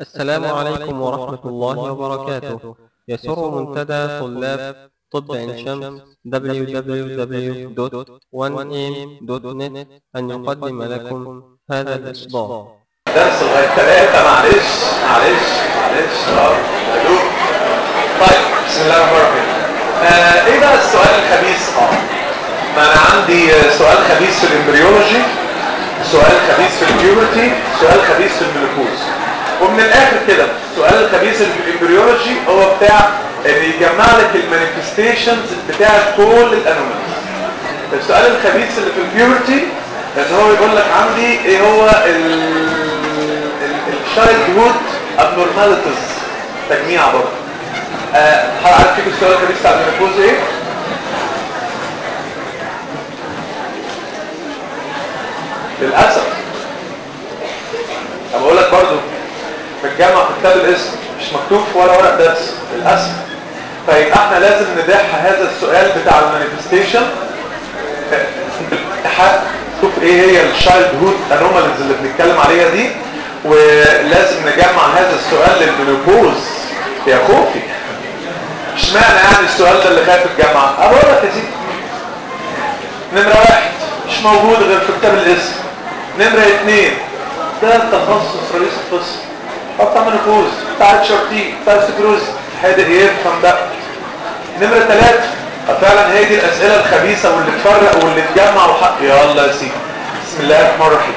السلام عليكم ورحمة الله وبركاته يسر منتدى طلاب طب عين شمس www.1am.net أن يقدم لكم هذا الإصدار درس لغاية ثلاثة معلش معلش معلش اه هدوء طيب بسم الله الرحمن الرحيم آه ايه بقى السؤال الخبيث اه ما انا عندي آه، سؤال خبيث في الامبريولوجي سؤال خبيث في البيوبرتي سؤال خبيث في الميلوكوز ومن الاخر كده السؤال الخبيث اللي في الامبريولوجي هو بتاع اللي يجمع لك المانيفستيشنز بتاع كل الانوماليز السؤال الخبيث اللي في البيوبرتي ان هو يقول لك عندي ايه هو الشايلد هود ابنورماليتيز تجميع برضه آه عارف فيكم السؤال الخبيث بتاع المينوبوز ايه؟ للاسف طب اقول لك برضه في الجامعه في كتاب الاسم مش مكتوب في ولا ورق درس للاسف فيبقى احنا لازم ندح هذا السؤال بتاع المانيفستيشن الاتحاد شوف ايه هي الشايلد هود انوماليز اللي بنتكلم عليها دي ولازم نجمع هذا السؤال للمينوبوز يا خوفي اشمعنى يعني السؤال ده اللي خايف الجامعه اقول لك يا سيدي نمره واحد مش موجود غير في كتاب الاسم نمره اثنين ده تخصص رئيس القسم بتاع مينوبوز بتاع اتش ار تي بتاع سكروز حادق يفهم بقى نمرة ثلاثة فعلا هي دي الأسئلة الخبيثة واللي تفرق واللي تجمع وحق يلا يا سيدي بسم الله الرحمن الرحيم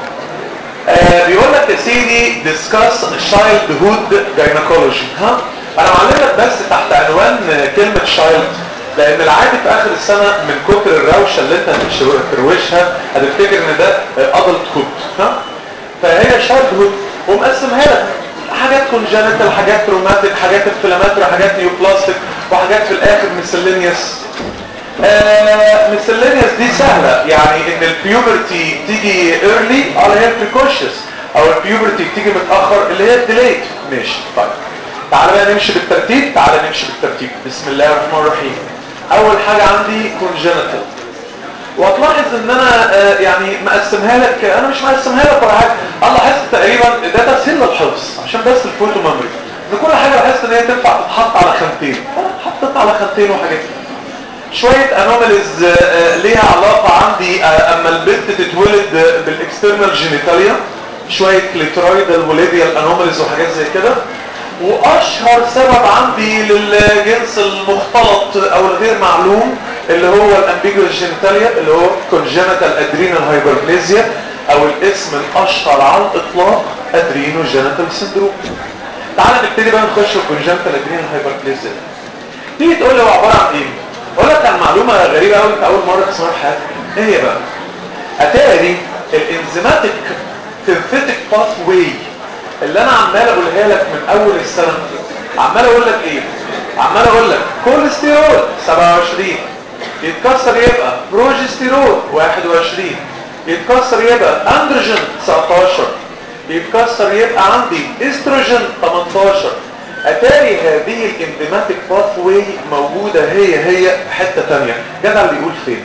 آه بيقول لك يا سيدي discuss childhood gynecology ها انا معلم لك بس تحت عنوان كلمة child لان العادي في اخر السنة من كتر الروشة اللي انت هتروشها هتفتكر ان ده adult hood ها فهي childhood ومقسمها لك حاجات كونجنتال حاجات تروماتيك حاجات انفلاماتوري حاجات نيوبلاستيك وحاجات في الاخر ميسلينيوس آه ميسلينيوس دي سهلة يعني ان البيوبرتي تيجي ايرلي على هي بريكوشس او البيوبرتي تيجي متأخر اللي هي الديليت ماشي طيب تعالى بقى نمشي بالترتيب تعالى نمشي بالترتيب بسم الله الرحمن الرحيم اول حاجة عندي كونجنتال وهتلاحظ ان انا آه يعني مقسمها لك انا مش مقسمها لك ولا حاجه الله لاحظت تقريبا ده تسهيل للحفظ عشان بس الفوتو ميموري ان كل حاجه لاحظت ان هي تنفع تتحط على خانتين حطيت على خانتين وحاجات شويه انوماليز آه ليها علاقه عندي آه اما البنت تتولد بالاكسترنال جينيتاليا شويه كليترويدال وليديال انوماليز وحاجات زي كده واشهر سبب عندي للجنس المختلط او الغير معلوم اللي هو الامبيجوس جينيتاليا اللي هو كونجنتال ادرينال هايبربليزيا او الاسم الاشهر على الاطلاق ادرينو جينيتال سندروم تعال نبتدي بقى نخش في كونجنتال ادرينال هايبربليزيا تيجي تقول لي هو عباره عن ايه اقول لك عن معلومه غريبه قوي انت اول مره تسمعها في حياتك ايه هي بقى اتاري الانزيماتيك سينثيتيك باث واي اللي انا عمال اقولها لك من اول السنه عمال اقول لك ايه عمال اقول لك كوليسترول 27 يتكسر يبقى بروجستيرون 21 يتكسر يبقى اندروجين 19 يتكسر يبقى عندي استروجين 18 اتاري هذه الانزيماتيك باث واي موجوده هي هي في حته ثانيه جدع اللي يقول فين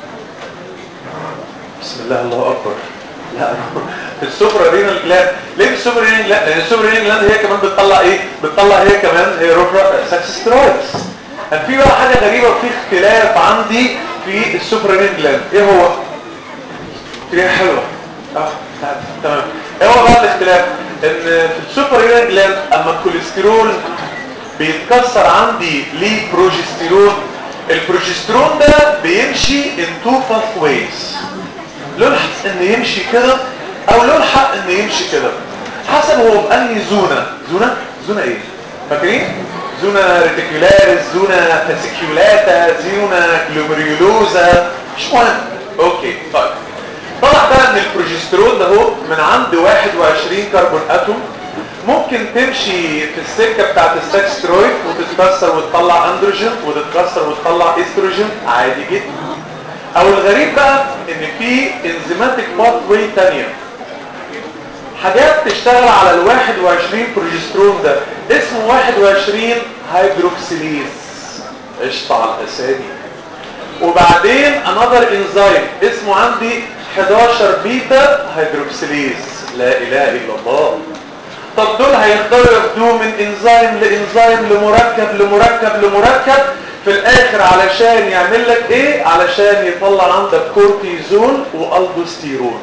بسم الله الله اكبر لا في السوبر رينال جلاند ليه في السوبر رينال جلاند لان السوبر رينال جلاند هي كمان بتطلع ايه بتطلع هي كمان هي روفرا ساكسسترويدز كان في بقى حاجه غريبه وفي اختلاف عندي في السوبر رينال جلاند ايه هو هي حلوه اه تمام ايه هو بقى الاختلاف ان في السوبر رينال جلاند اما الكوليسترول بيتكسر عندي ليه بروجستيرون البروجسترون ده بيمشي in two pathways له الحق ان يمشي كده او له الحق ان يمشي كده حسب هو بأنهي زونة زونة زونة ايه فاكرين زونة ريتيكولاريس زونة فاسيكيولاتا زونة جلوميريولوزا مش مهم اوكي طيب طلع بقى ان البروجسترون ده هو من عند 21 كربون اتوم ممكن تمشي في السكة بتاعت السكسترويد وتتكسر وتطلع اندروجين وتتكسر وتطلع استروجين عادي جدا او الغريب بقى ان في انزيماتيك باث واي تانية حاجات تشتغل على ال 21 بروجسترون ده اسمه 21 هيدروكسيليز قشطة على الاسامي وبعدين انذر انزيم اسمه عندي 11 بيتا هيدروكسيليز لا اله الا الله طب دول هيقدروا ياخدوه من انزيم لانزيم لمركب لمركب لمركب في الاخر علشان يعمل لك ايه علشان يطلع عندك كورتيزون والدوستيرون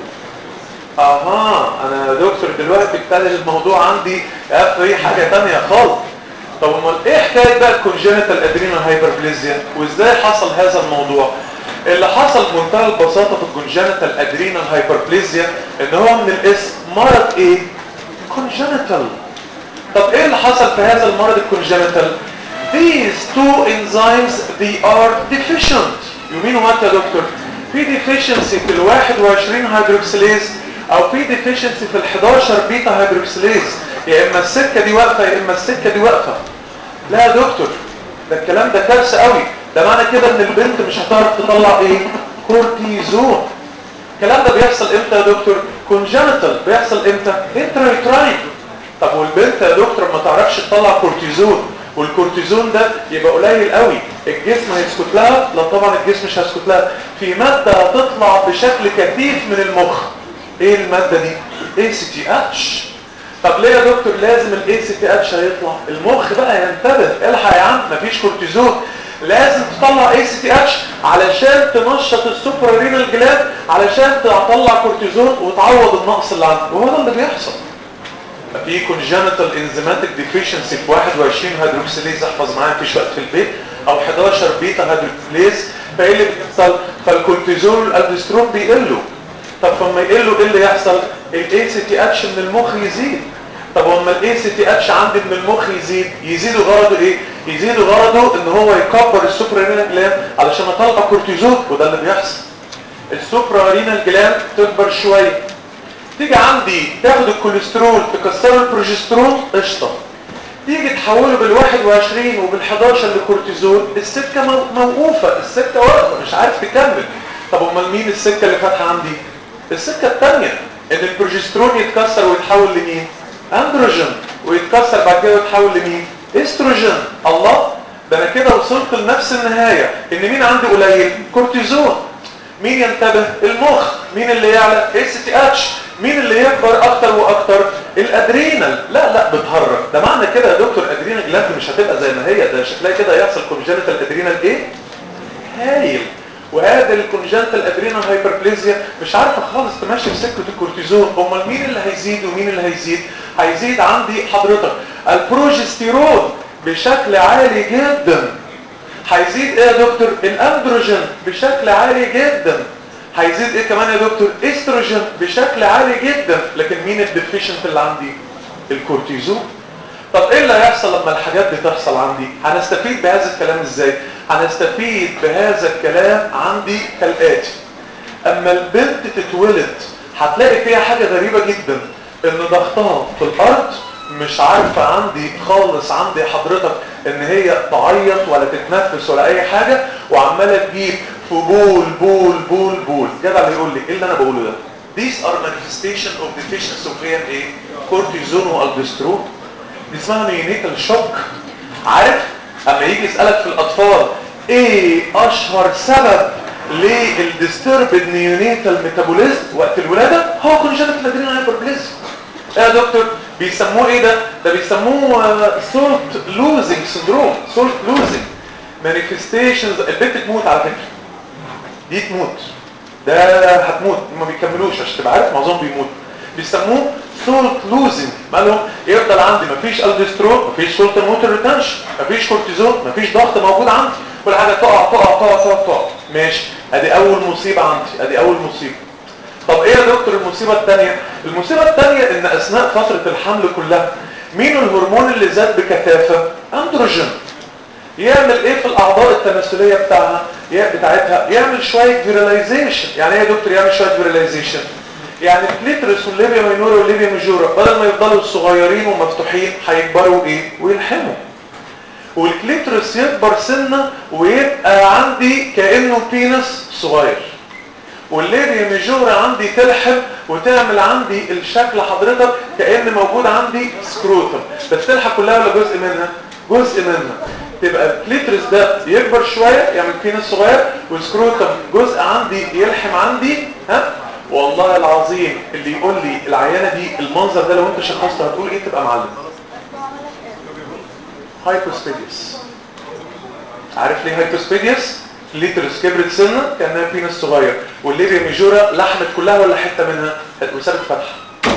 اها انا يا دكتور دلوقتي ابتدى الموضوع عندي في حاجه تانية خالص طب امال ايه حكايه بقى الكونجنتال ادرينال هايبربليزيا وازاي حصل هذا الموضوع اللي حصل بمنتهى البساطه في الكونجنتال ادرينال هايبربليزيا ان هو من الاسم مرض ايه كونجنتال طب ايه اللي حصل في هذا المرض الكونجنتال these two enzymes they are deficient you mean what يا دكتور في deficiency في ال 21 هيدروكسيليز او في deficiency في ال 11 بيتا هيدروكسيليز يا اما السكه دي واقفه يا اما السكه دي واقفه لا يا دكتور ده الكلام ده كارثه قوي ده معنى كده ان البنت مش هتعرف تطلع ايه كورتيزون الكلام ده بيحصل امتى يا دكتور كونجنتال بيحصل امتى انترايتراين طب والبنت يا دكتور ما تعرفش تطلع كورتيزون والكورتيزون ده يبقى قليل قوي الجسم هيسكت لها لا طبعا الجسم مش هيسكت لها في ماده هتطلع بشكل كثيف من المخ ايه الماده دي اي سي تي اتش طب ليه يا دكتور لازم الاي سي تي اتش هيطلع المخ بقى ينتبه الحق يا عم مفيش كورتيزون لازم تطلع اي سي تي اتش علشان تنشط السوبرا رينال جلاند علشان تطلع كورتيزون وتعوض النقص اللي عندك وهو ده اللي بيحصل في كونجنتال انزيماتيك ديفيشنسي في 21 هيدروكسيليز احفظ معايا في وقت في البيت او 11 بيتا هيدروكسيليز فايه اللي بيحصل فالكورتيزون والالدوسترون بيقلوا طب فلما يقلوا ايه اللي يحصل الاي سي تي اتش من المخ يزيد طب اما الاي سي تي اتش عندي من المخ يزيد يزيد غرضه ايه يزيد غرضه ان هو يكبر السوبرا رينال جلاند علشان اطلع كورتيزون وده اللي بيحصل السوبرا رينال جلاند تكبر شويه تيجي عندي تاخد الكوليسترول تكسره البروجسترون قشطه تيجي تحوله بال21 وبال11 لكورتيزون السكه موقوفه السكه واقفه مش عارف تكمل طب امال مين السكه اللي فاتحه عندي السكه الثانيه ان البروجسترون يتكسر ويتحول لمين اندروجين ويتكسر بعد كده ويتحول لمين استروجين الله ده انا كده وصلت لنفس النهايه ان مين عندي قليل كورتيزون مين ينتبه المخ مين اللي يعلى اس تي اتش مين اللي يكبر اكتر واكتر الادرينال لا لا بتهرج ده معنى كده يا دكتور ادرينال جلاند مش هتبقى زي ما هي ده شكلها كده يحصل كونجنتال ادرينال ايه هايل وهذا الكونجنتال ادرينال هايبربليزيا مش عارفه خالص تمشي في سكه الكورتيزون امال مين اللي هيزيد ومين اللي هيزيد هيزيد عندي حضرتك البروجستيرون بشكل عالي جدا هيزيد ايه يا دكتور الاندروجين بشكل عالي جدا هيزيد ايه كمان يا دكتور استروجين بشكل عالي جدا لكن مين الديفيشنت اللي عندي الكورتيزون طب ايه اللي هيحصل لما الحاجات دي تحصل عندي هنستفيد بهذا الكلام ازاي هنستفيد بهذا الكلام عندي كالاتي اما البنت تتولد هتلاقي فيها حاجة غريبة جدا ان ضغطها في الارض مش عارفة عندي خالص عندي حضرتك ان هي تعيط ولا تتنفس ولا اي حاجة وعمالة تجيب في بول بول بول بول جدع اللي يقول لي ايه اللي انا بقوله ده These are manifestation of deficiency of ايه كورتيزون والدسترون دي اسمها نيونيتال شوك عارف اما يجي يسألك في الاطفال ايه اشهر سبب للديستربد نيونيتال ميتابوليزم وقت الولاده هو كونجنتال ادرينال هايبربليزم ايه يا دكتور بيسموه ايه ده ده بيسموه سولت لوزنج سندروم سولت لوزنج مانيفستيشنز البنت تموت على فكره دي تموت ده هتموت ما بيكملوش عشان تبقى عارف معظمهم بيموت بيسموه سولت لوزنج مالهم يفضل عندي مفيش الدسترون مفيش سولت موتور ريتنشن مفيش كورتيزون مفيش ضغط موجود عندي كل حاجه تقع تقع تقع تقع تقع ماشي ادي اول مصيبه عندي ادي اول مصيبه طب ايه يا دكتور المصيبه الثانيه المصيبه الثانيه ان اثناء فتره الحمل كلها مين الهرمون اللي زاد بكثافه اندروجين يعمل ايه في الاعضاء التناسليه بتاعها بتاعتها يعمل شويه فيراليزيشن يعني ايه يا دكتور يعمل شويه فيراليزيشن يعني الكليترس والليبيا ماينورا والليبيا ميجورا بدل ما يفضلوا صغيرين ومفتوحين هيكبروا ايه ويلحموا والكليترس يكبر سنه ويبقى عندي كانه بينس صغير والليبيا ميجورا عندي تلحم وتعمل عندي الشكل حضرتك كأن موجود عندي سكروتم بس تلحم كلها ولا جزء منها جزء منها تبقى الكليترس ده يكبر شوية يعمل بينس صغير والسكروتم جزء عندي يلحم عندي ها والله العظيم اللي يقول لي العيانه دي المنظر ده لو انت شخصته هتقول ايه تبقى معلم هايبوسبيديس عارف ليه هايبوسبيديس ليترس كبرت سنه كانها بينس صغير والليبيا ميجورا لحمت كلها ولا حته منها وسابت فتحه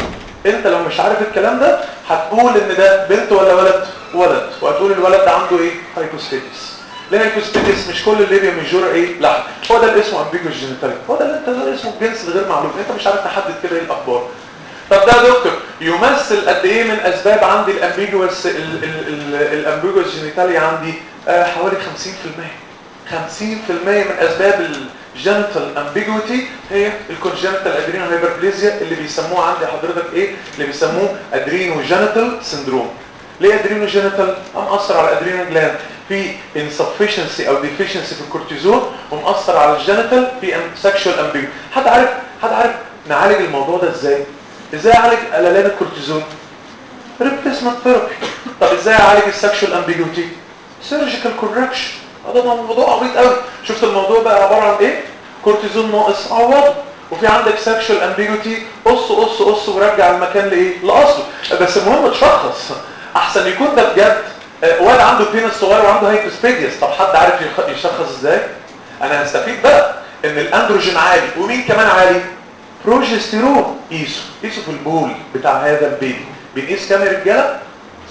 انت لو مش عارف الكلام ده هتقول ان ده بنت ولا ولد ولد وهتقول الولد ده عنده ايه هايبوسبيديس ليه هايبوسبيديس مش كل الليبيا ميجورا ايه لحم هو ده اللي اسمه امبيجوس جينيتالي هو ده اللي انت ده اسمه الجنس الغير معلوم انت مش عارف تحدد كده ايه الاخبار طب ده يا دكتور يمثل قد ايه من اسباب عندي الامبيجوس الامبيجوس جينيتالي عندي آه حوالي 50% 50% من اسباب الجينيتال امبيجوتي هي الكونجنتال ادرينو هايبربليزيا اللي بيسموه عندي حضرتك ايه اللي بيسموه ادرينو جينيتال سيندروم ليه ادرينو جينيتال مأثر على الادرينو جلاند في insufficiency او deficiency في الكورتيزون ومأثر على الجينيتال في sexual امبيجوتي حد عارف حد عارف نعالج الموضوع ده ازاي ازاي اعالج قللان الكورتيزون ريبليسمنت ثيرابي طب ازاي اعالج السكشوال امبيجوتي سيرجيكال كوركشن ده موضوع عبيط قوي شفت الموضوع بقى عباره عن ايه كورتيزون ناقص عوضه وفي عندك سكشوال امبيجوتي قص قص قص ورجع المكان لايه لاصله بس المهم تشخص احسن يكون ده بجد واد عنده بينس صغير وعنده هايبوسبيديس طب حد عارف يشخص ازاي انا هستفيد بقى ان الاندروجين عالي ومين كمان عالي بروجستيرون قيسه قيسه في البول بتاع هذا البيبي بنقيس كام يا رجاله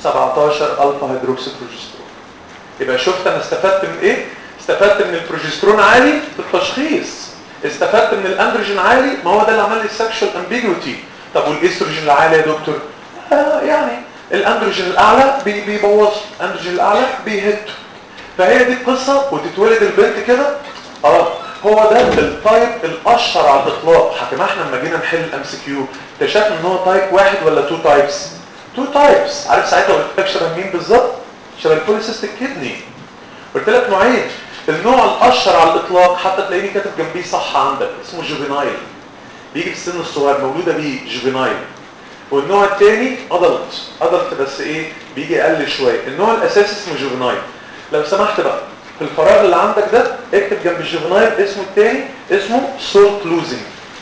17 الفا هيدروكسي بروجستيرون يبقى شفت انا استفدت من ايه استفدت من البروجسترون عالي في التشخيص استفدت من الاندروجين عالي ما هو ده اللي عمل لي السكشوال امبيجوتي طب والاستروجين العالي يا دكتور آه يعني الاندروجين الاعلى بي بيبوظ الاندروجين الاعلى بيهد فهي دي القصه وتتولد البنت كده اه هو ده التايب الاشهر على الاطلاق حتى احنا لما جينا نحل الام سي كيو اكتشفنا ان هو تايب واحد ولا تو تايبس تو تايبس عارف ساعتها قلت لك شبه مين بالظبط شبه البوليسيستيك كدني قلت لك نوعين النوع الاشهر على الاطلاق حتى تلاقيني كاتب جنبيه صح عندك اسمه جوفينايل بيجي في السن الصغير مولوده بيه جوفينايل والنوع الثاني ادلت ادلت بس ايه بيجي اقل شويه النوع الاساسي اسمه جوفينايل لو سمحت بقى في الفراغ اللي عندك ده اكتب جنب الجوفينايل اسمه الثاني اسمه سولت لوزنج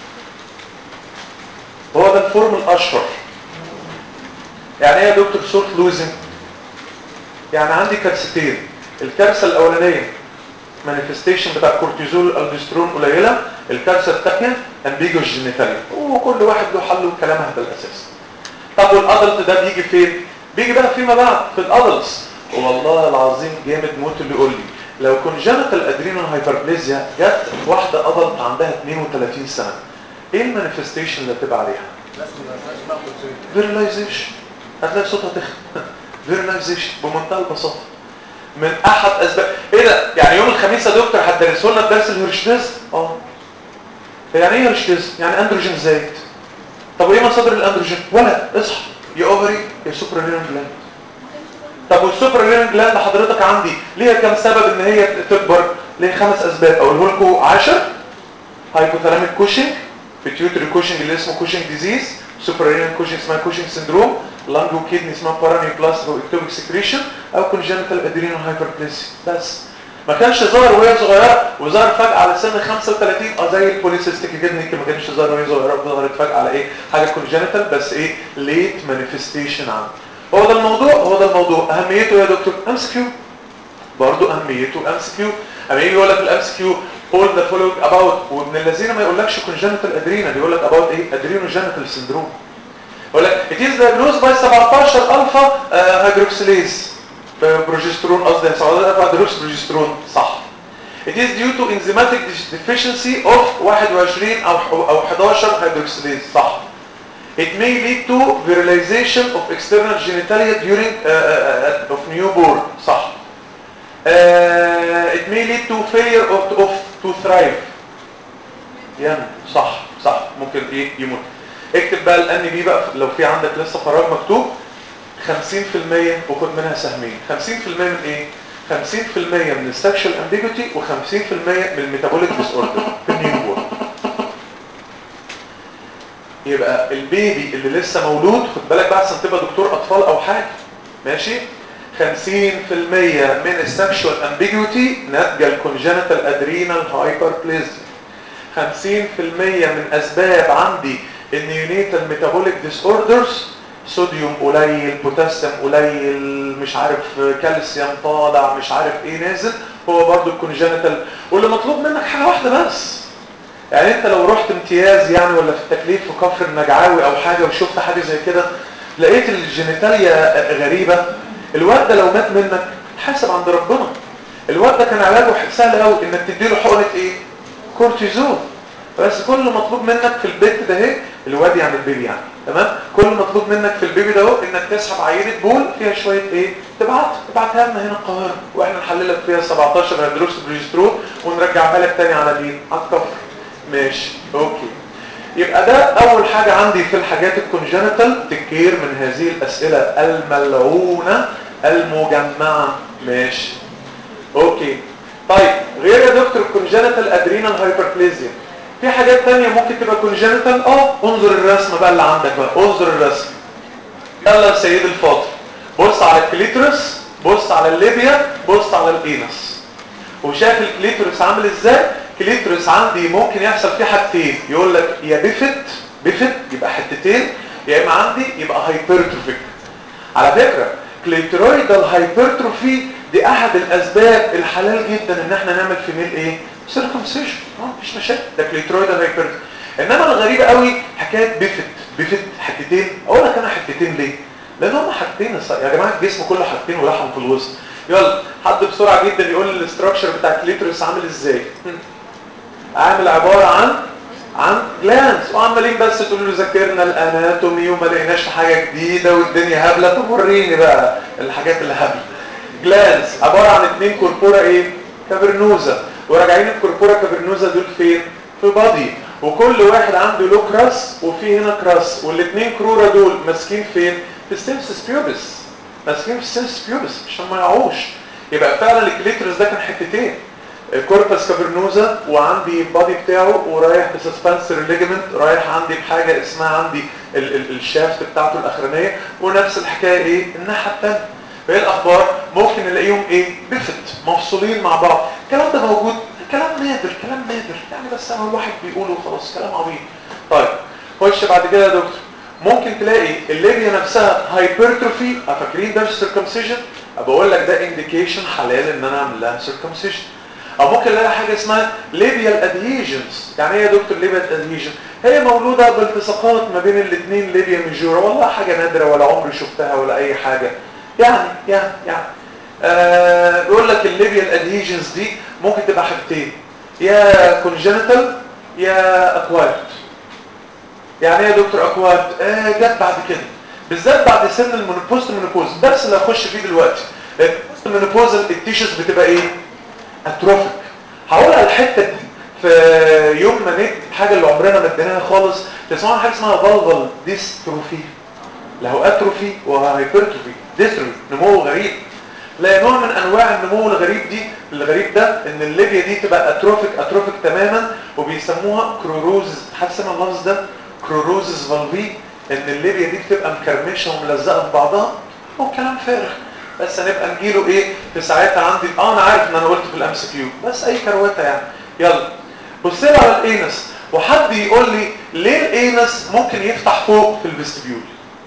هو ده الفورم الاشهر يعني ايه يا دكتور سولت لوزنج يعني عندي كارثتين الكارثه الاولانيه مانيفستيشن بتاع الكورتيزول الالدوسترون قليله الكارثه الثانيه امبيجو جينيتاليا وكل واحد له حل وكلام هذا الاساس طب والادلت ده بيجي فين بيجي بقى فيما بعد في الادلتس والله العظيم جامد موت اللي يقول لي لو كونجنتال ادرينال هايبربليزيا جت واحده ادلت عندها 32 سنه ايه المانيفستيشن اللي هتبقى عليها فيرلايزيشن هتلاقي صوتها تخن فيرلايزيشن بمنتهى البساطه من احد اسباب ايه ده يعني يوم الخميس يا دكتور هتدرسوا لنا درس الهرشتيز اه يعني ايه هرشتيز يعني اندروجين زايد طب وايه مصادر الاندروجين ولا اصحى يا اوفري يا سوبرالينال جلاند طب والسوبرالينال جلاند حضرتك عندي ليها كام سبب ان هي تكبر ليها خمس اسباب اقوله لكم 10 هايبوثالاميك كوشنج بيتيوتري كوشنج اللي اسمه كوشنج ديزيز سوبرالينال كوشنج اسمها كوشنج سيندروم لانج وكيدني اسمها باراني بلاستر واكتوبيك سكريشن او كونجنتال ادرينال هايبربليسيا بس ما كانش ظاهر وهي صغيره وظهر فجاه على سن 35 اه زي البوليسيستيك كيدني ما كانش ظاهر وهي صغيره وظهرت فجاه على ايه حاجه كونجنتال بس ايه ليت مانيفستيشن عنده هو ده الموضوع هو ده الموضوع اهميته يا دكتور ام سي كيو برضه اهميته ام سي كيو اما يجي يقول لك الام سي كيو all the following about وابن الذين ما يقولكش congenital adrenal يقول لك about ايه adrenogenital syndrome يقول لك it is diagnosed by 17 الفا هيدروكسيليز بروجسترون قصدي 17 الفا هيدروكس بروجسترون صح it is due to enzymatic deficiency of 21 او او 11 هيدروكسيليز صح it may lead to virilization of external genitalia during uh, uh, of newborn صح uh, it may lead to failure of, of to thrive يعني صح صح ممكن ايه يموت اكتب بقى الان بي بقى لو في عندك لسه فراغ مكتوب 50% وخد منها سهمين 50% من ايه 50% من السكشوال امبيجوتي و50% من الميتابوليك ديس اوردر في النيوبورن يبقى البيبي اللي لسه مولود خد بالك بقى عشان تبقى دكتور اطفال او حاجه ماشي 50% من السكشوال امبيجوتي ناتجه الكونجنتال ادرينال هايبربليزيا من اسباب عندي النيونيتال ميتابوليك ديس اوردرز صوديوم قليل بوتاسيوم قليل مش عارف كالسيوم طالع مش عارف ايه نازل هو برضو الكونجنتال واللي مطلوب منك حاجه واحده بس يعني انت لو رحت امتياز يعني ولا في التكليف في كفر النجعاوي او حاجه وشفت حاجه زي كده لقيت الجينيتاليا غريبه الواد ده لو مات منك حاسب عند ربنا الواد ده كان علاجه سهل قوي انك تديله حقنه ايه كورتيزون بس كل مطلوب منك في البيت ده اهي الواد يعني البيبي يعني تمام كل مطلوب منك في البيبي ده اهو انك تسحب عينه بول فيها شويه ايه تبعت تبعتها لنا هنا القاهره واحنا نحلل لك فيها 17 هيدروكس بريسترون ونرجعها لك تاني على مين على الكفر ماشي اوكي يبقى ده اول حاجه عندي في الحاجات الكونجنتال تكير من هذه الاسئله الملعونه المجمعه ماشي اوكي طيب غير يا دكتور الكونجنتال ادرينال هايبربليزيا في حاجات تانية ممكن تبقى كونجنتال اه انظر الرسمه بقى اللي عندك بقى انظر الرسمه يلا يا سيد الفاضل بص على الكليترس بص على الليبيا بص على الانس وشايف الكليترس عامل ازاي كليترس عندي ممكن يحصل فيه حاجتين يقول لك يا بيفت بيفت يبقى حتتين يا اما عندي يبقى هايبرتروفيك على فكره كليترويدال هايبرتروفي دي احد الاسباب الحلال جدا ان احنا نعمل في ميل ايه سيركمسيشن اه مفيش مشاكل ده كليترويدال هايبرتروفي انما الغريبه قوي حكايه بيفت بيفت حتتين اقول لك انا حتتين ليه لان هم حاجتين يا جماعه الجسم كله حاجتين ولحم في الوسط يلا حد بسرعه جدا يقول لي الاستراكشر بتاع الكليتروس عامل ازاي عامل عباره عن عن جلانس وعمالين بس تقول له ذاكرنا الاناتومي وما لقيناش حاجه جديده والدنيا هبله طب وريني بقى الحاجات اللي هبله جلانس عباره عن اثنين كوربورا ايه كابرنوزا وراجعين الكوربورا كابرنوزا دول فين في بادي وكل واحد عنده له كراس وفي هنا كراس والاثنين كرورا دول ماسكين فين في السيمسس بيوبس ماسكين في السيمسس بيوبس عشان ما يقعوش يبقى فعلا الكليترس ده كان حتتين كوربس كابرنوزا وعندي البادي بتاعه ورايح بسسبنسر ليجمنت رايح عندي بحاجه اسمها عندي ال ال الشافت بتاعته الاخرانيه ونفس الحكايه ايه الناحيه الثانيه فايه الاخبار ممكن نلاقيهم ايه بيفت مفصولين مع بعض الكلام ده موجود كلام نادر كلام نادر يعني بس انا الواحد بيقوله وخلاص كلام عبيط طيب خش بعد كده يا دكتور ممكن تلاقي الليبيا نفسها هايبرتروفي فاكرين ده السيركمسيجن بقول لك ده انديكيشن حلال ان انا اعمل لها سيركمسيجن او ممكن الاقي حاجه اسمها ليبيال ادهيجنز يعني ايه يا دكتور ليبيال ادهيجن هي مولوده بالتصاقات ما بين الاثنين ليبيا ميجورا والله حاجه نادره ولا عمري شفتها ولا اي حاجه يعني يعني يعني آه بيقول لك الليبيال ادهيجنز دي ممكن تبقى حاجتين يا كونجنتال يا اكوايرد يعني ايه يا دكتور اكوايرد آه جت بعد كده بالذات بعد سن المونوبوست المونوبوز درس اللي هخش فيه دلوقتي البوست المونوبوزال التيشوز بتبقى ايه اتروفيك هقولها الحته دي في يوم ما نكتب حاجه اللي عمرنا ما اديناها خالص تسمعوا حاجه اسمها فالفال ديستروفي له اتروفي وهايبرتروفي ديستروفي نمو غريب لا نوع من انواع النمو الغريب دي الغريب ده ان الليبيا دي تبقى اتروفيك اتروفيك تماما وبيسموها كروروز حد سمع اللفظ ده كروروزز فالفي ان الليبيا دي بتبقى مكرمشه وملزقه في بعضها هو كلام فارغ بس هنبقى نجيله ايه في ساعتها عندي اه انا عارف ان انا قلت في الام سي كيو بس اي كروته يعني يلا بص لي على الانس وحد يقول لي ليه الانس ممكن يفتح فوق في الفيستبيول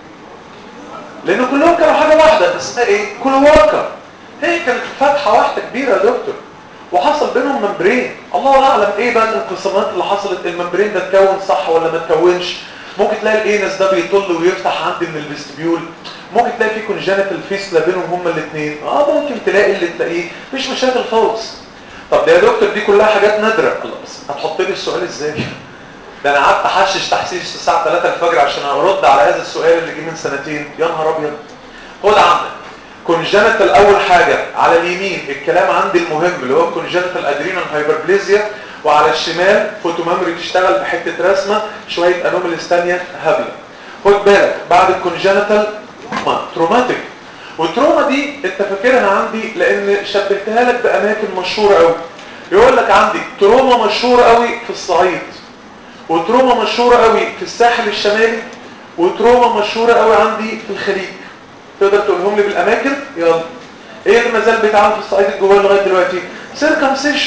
لان كلهم كانوا حاجه واحده اسمها ايه كلواكا هي كانت فتحه واحده كبيره يا دكتور وحصل بينهم ممبرين الله اعلم ايه بقى الانقسامات اللي حصلت الممبرين ده اتكون صح ولا ما اتكونش ممكن تلاقي الانس ده بيطل ويفتح عندي من الفيستبيول ممكن تلاقي في كونجنتال فيسلا بينهم هما الاثنين اه ممكن تلاقي اللي تلاقيه مفيش مشاكل خالص طب ده يا دكتور دي كلها حاجات نادره الله بس هتحط لي السؤال ازاي ده انا قعدت احشش تحشيش الساعه 3 الفجر عشان ارد على هذا السؤال اللي جه من سنتين يا نهار ابيض خد عندك كونجنتال اول حاجه على اليمين الكلام عندي المهم اللي هو كونجنتال ادرينال هايبربليزيا وعلى الشمال فوتوميموري تشتغل بحته رسمه شويه انوماليز ثانيه هبله خد بالك بعد الكونجنتال تروماتيك والتروما دي انت فاكرها عندي لان شبهتها لك باماكن مشهوره قوي يقول لك عندي تروما مشهوره قوي في الصعيد وتروما مشهوره قوي في الساحل الشمالي وتروما مشهوره قوي عندي في الخليج تقدر تقولهم لي بالاماكن يلا ايه اللي مازال بيتعمل في الصعيد الجوال لغايه دلوقتي سيركمسيشن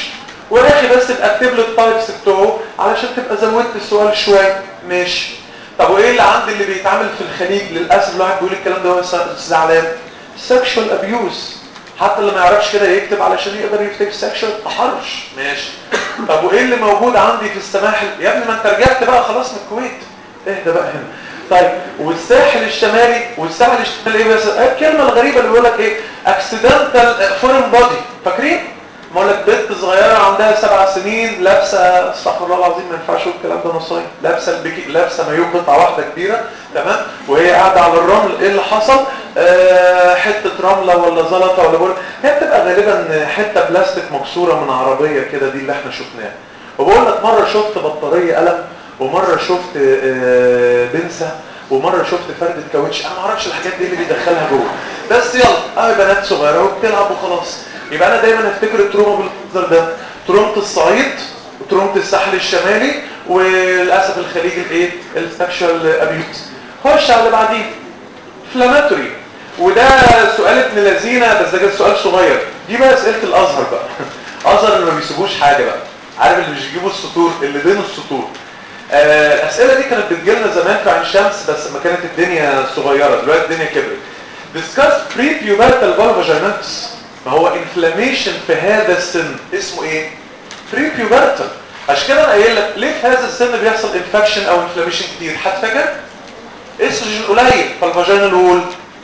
ويا اخي بس تبقى اكتب لي التايبس بتوعه علشان تبقى زودت السؤال شويه ماشي طب وايه اللي عندي اللي بيتعمل في الخليج للاسف الواحد بيقول الكلام ده وهو زعلان سكشوال ابيوز حتى اللي ما يعرفش كده يكتب علشان يقدر يكتب سكشوال تحرش ماشي طب وايه اللي موجود عندي في السماحل يا ابني ما انت رجعت بقى خلاص من الكويت اهدى بقى هنا طيب والساحل الشمالي والساحل الشمالي ايه بس ايه الكلمه الغريبه اللي بيقول لك ايه اكسيدنتال فورين بودي فاكرين بقول لك بنت صغيره عندها سبع سنين لابسه استغفر الله العظيم ما ينفعش اقول الكلام ده نصايح لابسه البيكي لابسه مايو قطعه واحده كبيره تمام وهي قاعده على الرمل ايه اللي حصل آه حته رمله ولا زلطه ولا بقول هي بتبقى غالبا حته بلاستيك مكسوره من عربيه كده دي اللي احنا شفناها وبقول لك مره شفت بطاريه قلم ومره شفت آه بنسه ومره شفت فرده كاوتش انا ما اعرفش الحاجات دي اللي بيدخلها جوه بس يلا اهي بنات صغيره وبتلعب وخلاص يبقى انا دايما افتكر التروما بالمنظر ده ترومه الصعيد وترومه الساحل الشمالي وللاسف الخليج الايه السكشوال ابيوز خش على اللي بعديه فلاماتوري وده سؤال ابن لذينه بس ده كان سؤال صغير دي بقى اسئله الازهر بقى ازهر اللي ما بيسيبوش حاجه بقى عارف اللي مش بيجيبوا السطور اللي بين السطور آه الاسئله دي كانت بتجيلنا زمان في عين شمس بس ما كانت الدنيا صغيره دلوقتي الدنيا كبرت discuss pre-pubertal vulvaginitis ما هو انفلاميشن في هذا السن اسمه ايه pre-pubertal عشان كده انا قايل لك ليه في هذا السن بيحصل انفكشن او انفلاميشن كتير حد فاكر استروجين قليل فالفاجينال وول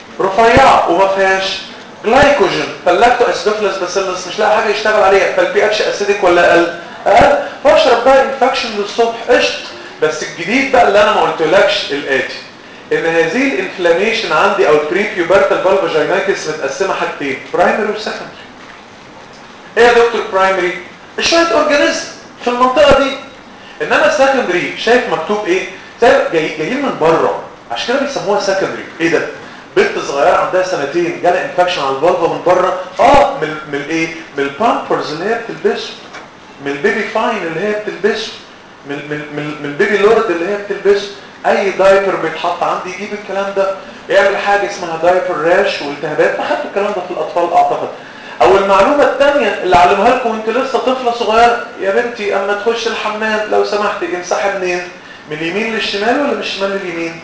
رفيعه وما فيهاش جلايكوجين فاللاكتو اسيدوفيلس باسيلس مش لاقي حاجه يشتغل عليها فالبي اتش اسيدك ولا اقل اقل فاشرب بقى انفكشن للصبح قشط بس الجديد بقى اللي انا ما قلتلكش الاتي ان هذه الانفلاميشن عندي او البري بيوبرتال فالفاجينايتس متقسمه حاجتين برايمري وسكندري ايه يا دكتور برايمري شويه اورجانيزم في المنطقه دي انما سكندري شايف مكتوب ايه جاي جايين من بره عشان كده بيسموها سكندري ايه ده بنت صغيره عندها سنتين جالها انفكشن على الفالفا من بره اه من من الايه من البامبرز اللي هي بتلبسه من البيبي فاين اللي هي بتلبسه من من من, من البيبي لورد اللي هي بتلبسه اي دايبر بيتحط عندي يجيب الكلام ده يعمل حاجه اسمها دايبر راش والتهابات اخدتوا الكلام ده في الاطفال اعتقد او المعلومه الثانيه اللي علمها لكم وانت لسه طفله صغيره يا بنتي اما تخش الحمام لو سمحتي امسحي منين من اليمين للشمال ولا من الشمال لليمين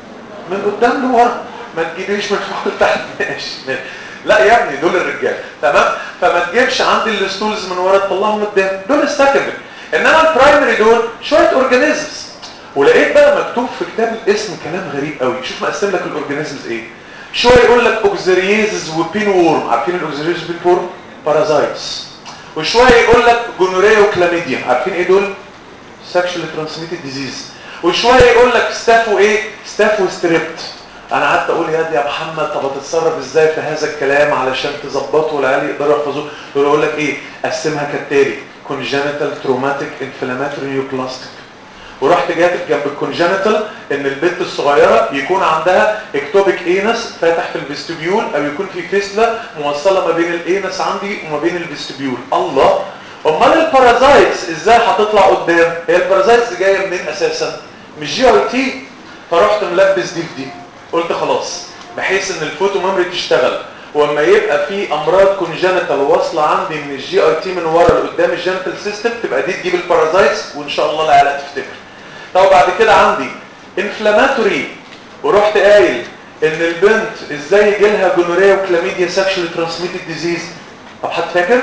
من قدام لورا ما تجيبيش من فوق لتحت ماشي لا يا ابني دول الرجال تمام فما تجيبش عندي الستولز من ورا تطلعهم قدام دول السكندري انما البرايمري دول شويه اورجانيزمز ولقيت بقى مكتوب في كتاب الاسم كلام غريب قوي شوف مقسم لك الاورجانيزمز ايه شويه يقول لك اوكزريزز وبين وورم عارفين الاوكزريزز وبين وورم بارازايتس وشويه يقول لك جونوريا وكلاميديا عارفين ايه دول سكشوال ترانسميتد ديزيز وشويه يقول لك ستافو ايه ستافو ستريبت انا قعدت اقول يا دي يا محمد طب هتتصرف ازاي في هذا الكلام علشان تظبطه والعيال يقدروا يحفظوه دول اقول لك ايه قسمها كالتالي congenital traumatic inflammatory neoplastic ورحت جاتب جنب الكونجنتال ان البنت الصغيره يكون عندها اكتوبيك اينس فاتح في الفيستبيول او يكون في فيسلا موصله ما بين الاينس عندي وما بين الفيستبيول الله امال البارازايتس ازاي هتطلع قدام هي البارازايتس جايه منين اساسا مش جي اي تي فرحت ملبس دي في دي قلت خلاص بحيث ان الفوتو ميموري تشتغل واما يبقى في امراض كونجنتال واصله عندي من الجي اي تي من ورا لقدام الجنتال سيستم تبقى دي تجيب البارازايتس وان شاء الله العيال هتفتكر طب بعد كده عندي انفلاماتوري ورحت قايل ان البنت ازاي يجي لها جونوريا وكلاميديا سكشوال ترانسميتد ديزيز طب حد فاكر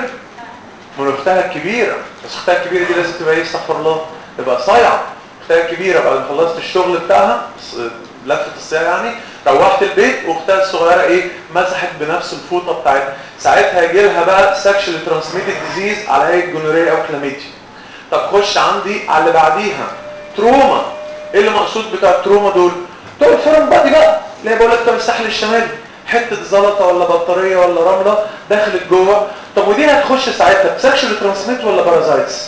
من اختها الكبيره بس اختها الكبيره دي لازم تبقى ايه استغفر الله تبقى صايعه اختها الكبيره بعد ما خلصت الشغل بتاعها لفه الصياعه يعني روحت البيت واختها الصغيره ايه مسحت بنفس الفوطه بتاعتها ساعتها يجي لها بقى سكشوال ترانسميتد ديزيز على هيئه جونوريا او كلاميديا طب خش عندي على اللي بعديها تروما ايه اللي مقصود بتاع التروما دول بتوع الفورم بادي بقى اللي بقول لك بتوع الساحل الشمالي حته زلطه ولا بطاريه ولا رمله دخلت جوه طب ودي هتخش ساعتها بسكشوال ترانسميت ولا بارازايتس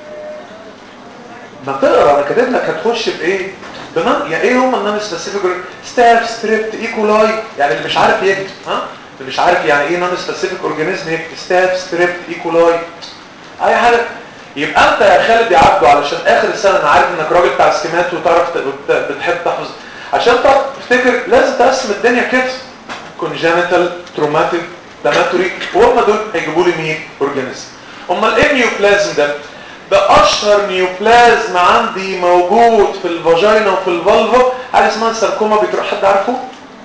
ما تقرا انا كاتب لك هتخش بايه بنان يعني ايه هم النون سبيسيفيك ستاف ستريبت ايكولاي يعني اللي مش عارف يكتب ها اللي مش عارف يعني ايه نون سبيسيفيك اورجانيزم يكتب ستاف ستريبت ايكولاي اي حاجه يبقى انت يا خالد يا عبده علشان اخر السنه انا عارف انك راجل بتاع سكيمات وتعرف بتحب تحفظ عشان تعرف تفتكر لازم تقسم الدنيا كده كونجنتال تروماتيك داماتوري وهم دول هيجيبوا لي مين اورجانيزم امال ايه نيوبلازم ده ده اشهر نيوبلازم عندي موجود في الفاجينا وفي الفالفا حاجه اسمها ساركوما بتروح حد عارفه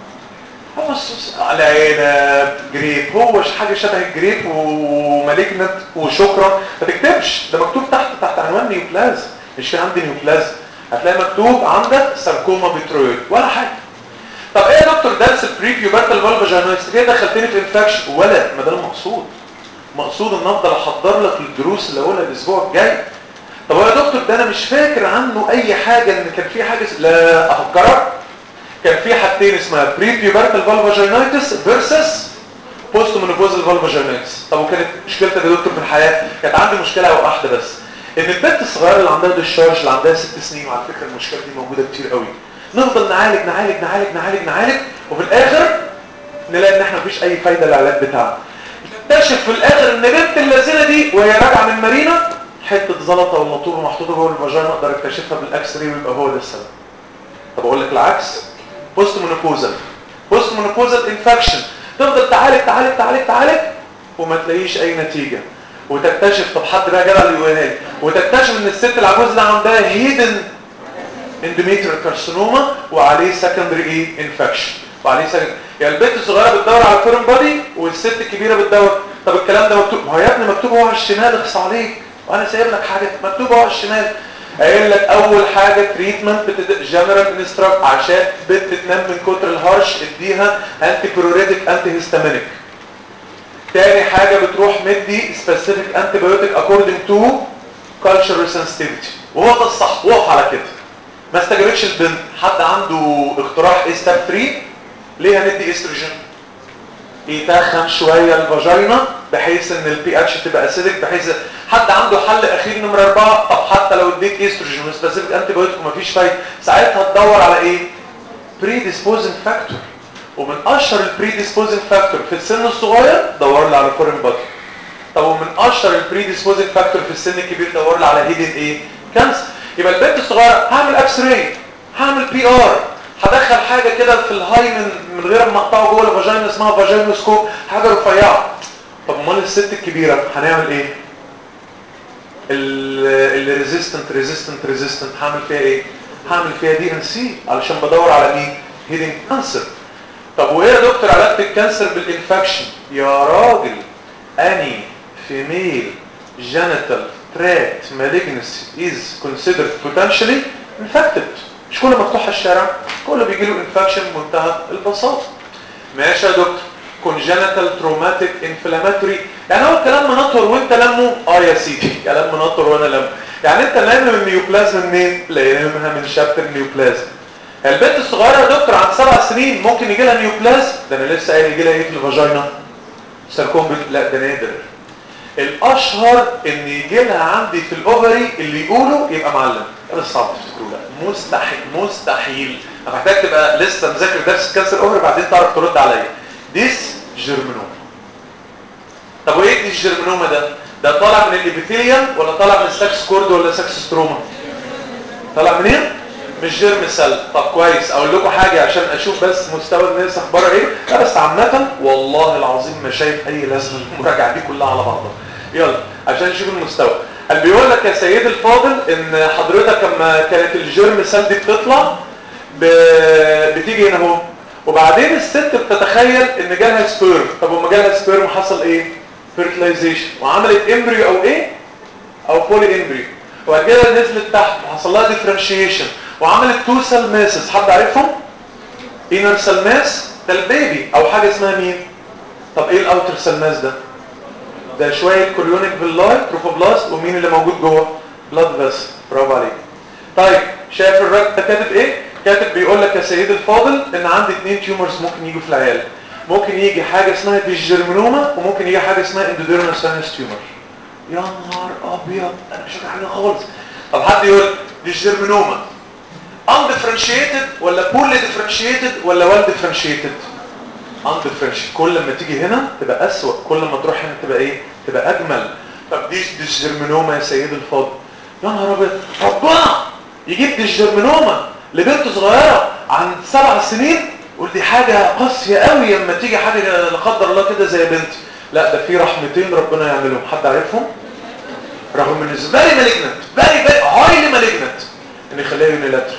بص على عنب جريب هو حاجه شبه الجريب ومالجنت وشكرا ما تكتبش ده مكتوب تحت تحت عنوان نيوبلازم مش في عندي نيوبلازم هتلاقي مكتوب عندك ساركوما بترويد ولا حاجه طب ايه يا دكتور درس البريفيو باتل فالفاجينايتس كده دخلتني في انفكشن ولا ما ده المقصود مقصود ان افضل احضر لك الدروس اللي هقولها الاسبوع الجاي طب يا دكتور ده انا مش فاكر عنه اي حاجه ان كان في حاجه لا افكرك كان في حاجتين اسمها بريبيوبرتال فالفاجينايتس فيرسس بوست مونوبوزال فالفاجينايتس طب وكانت مشكلتك يا دكتور في الحياه كانت عندي مشكله واحده بس ان البنت الصغيره اللي عندها ديشارج اللي عندها ست سنين وعلى فكره المشكله دي موجوده كتير قوي نفضل نعالج نعالج نعالج نعالج نعالج وفي الاخر نلاقي ان احنا مفيش اي فايده للعلاج بتاعنا نكتشف في الاخر ان بنت اللذينه دي وهي راجعه من مارينا حته زلطه ولا طوبه محطوطه جوه الفاجينا اقدر اكتشفها بالاكس راي ويبقى هو ده السبب طب اقول لك العكس بوست مونوبوزال بوست مونوبوزال انفكشن تفضل تعالج تعالج تعالج تعالج وما تلاقيش اي نتيجه وتكتشف طب حد بقى جدع اللي يقولها لي وتكتشف ان الست العجوز اللي عندها هيدن اندوميتريال كارسينوما وعليه سكندري ايه انفكشن وعليه سكندري يعني البنت الصغيره بتدور على فورن بادي والست الكبيره بتدور طب الكلام ده مكتوب ما هو يا ابني مكتوب هو على الشمال اخص عليك وانا سايب لك حاجه مكتوب هو على الشمال قايل لك اول حاجه تريتمنت جنرال انستراكت عشان بنت تنام من كتر الهرش اديها انتي بيوريتك انتي هيستامينيك تاني حاجه بتروح مدي سبيسيفيك انتي بايوتيك اكوردنج تو كالتشر سنسيتيفيتي وهو ده الصح وقف على كده ما استجابتش البنت حد عنده اقتراح ايه ستيب 3 ليه هندي استروجين يتخن شويه الفاجينا بحيث ان البي اتش تبقى اسيدك بحيث حد عنده حل اخير نمره اربعه طب حتى لو اديت استروجين وسبيسيفيك انتي بايوتيك ومفيش فايده ساعتها تدور على ايه؟ بري ديسبوزنج فاكتور ومن اشهر البري ديسبوزنج فاكتور في السن الصغير دور لي على فورين بادي طب ومن اشهر البري ديسبوزنج فاكتور في السن الكبير دور لي على هيدن ايه؟ كانسر يبقى البنت الصغيره هعمل اكس راي هعمل بي ار هدخل حاجه كده في الهاي من من غير ما اقطعه جوه الفاجينا اسمها فاجينوسكوب حاجه رفيعه طب امال الست الكبيره هنعمل ايه الريزيستنت ريزيستنت ريزيستنت هعمل فيها ايه هعمل فيها دي ان سي علشان بدور على مين هيدنج كانسر طب وايه يا دكتور علاقه الكانسر بالانفكشن يا راجل اني فيميل جينيتال تراكت malignancy is considered potentially infected مش كله مفتوح الشارع كله بيجي له انفكشن بمنتهى البساطه ماشي يا دكتور congenital traumatic inflammatory يعني هو الكلام منطر وانت لمه اه يا سيدي كلام منطر وانا لمه يعني انت لامه من النيوبلازم منين لامها من شابتر النيوبلازم البنت الصغيره يا دكتور عند سبع سنين ممكن يجي لها نيوبلازم ده انا لسه قايل يجي لها ايه في الفاجينا ساركوم لا ده نادر الاشهر ان يجي لها عندي في الاوفري اللي يقولوا يبقى معلم انا صعب تفتكروا لا مستحيل مستحيل انا محتاج تبقى لسه مذاكر درس كانسر اوفري بعدين تعرف ترد عليا ديس جيرمنوما طب وايه ديس جيرمنوما ده ده طالع من الابيثيليوم ولا طالع من الساكس كورد ولا ساكس ستروما طالع منين مش جيرم سيل طب كويس اقول لكم حاجه عشان اشوف بس مستوى الناس اخبارها ايه لا بس عامه والله العظيم ما شايف اي لازمه المراجعه دي كلها على بعضها يلا عشان نشوف المستوى قال بيقول لك يا سيدي الفاضل ان حضرتك لما كانت الجيرم سيل دي بتطلع ب... بتيجي هنا اهو وبعدين الست بتتخيل ان جالها سبيرم طب وما جالها سبيرم حصل ايه فيرتلايزيشن وعملت امبريو او ايه او بولي امبريو وبعد كده نزلت تحت وحصل لها ديفرنشيشن وعملت تو سيل ماسز حد عارفهم انر سيل ماس ده البيبي او حاجه اسمها مين طب ايه الاوتر سيل ماس ده ده شويه كوريونيك فيلاي تروفوبلاست ومين اللي موجود جوه بلاد فيس برافو عليك طيب شايف الراجل ده كاتب ايه كاتب بيقول لك يا سيدي الفاضل ان عندي اثنين تيومرز ممكن يجوا في العيال ممكن يجي حاجه اسمها ديجيرمينوما وممكن يجي حاجه اسمها اندوديرمال ساينس تيومر يا نهار ابيض انا مش فاكر حاجه خالص طب حد يقول ديجيرمينوما undifferentiated ولا poorly differentiated ولا well differentiated undifferentiated كل ما تيجي هنا تبقى اسوأ كل ما تروح هنا تبقى ايه تبقى اجمل طب دي ديجيرمينوما يا سيدي الفاضل يا نهار ابيض ربنا يجيب ديجيرمينوما لبنت صغيره عند سبع سنين قول دي حاجه قاسيه قوي لما تيجي حاجه لا قدر الله كده زي بنتي لا ده في رحمتين ربنا يعملهم حد عارفهم رغم ان فيري مالجنت فيري فيري هايلي مالجنت ان يخليها يونيلاترال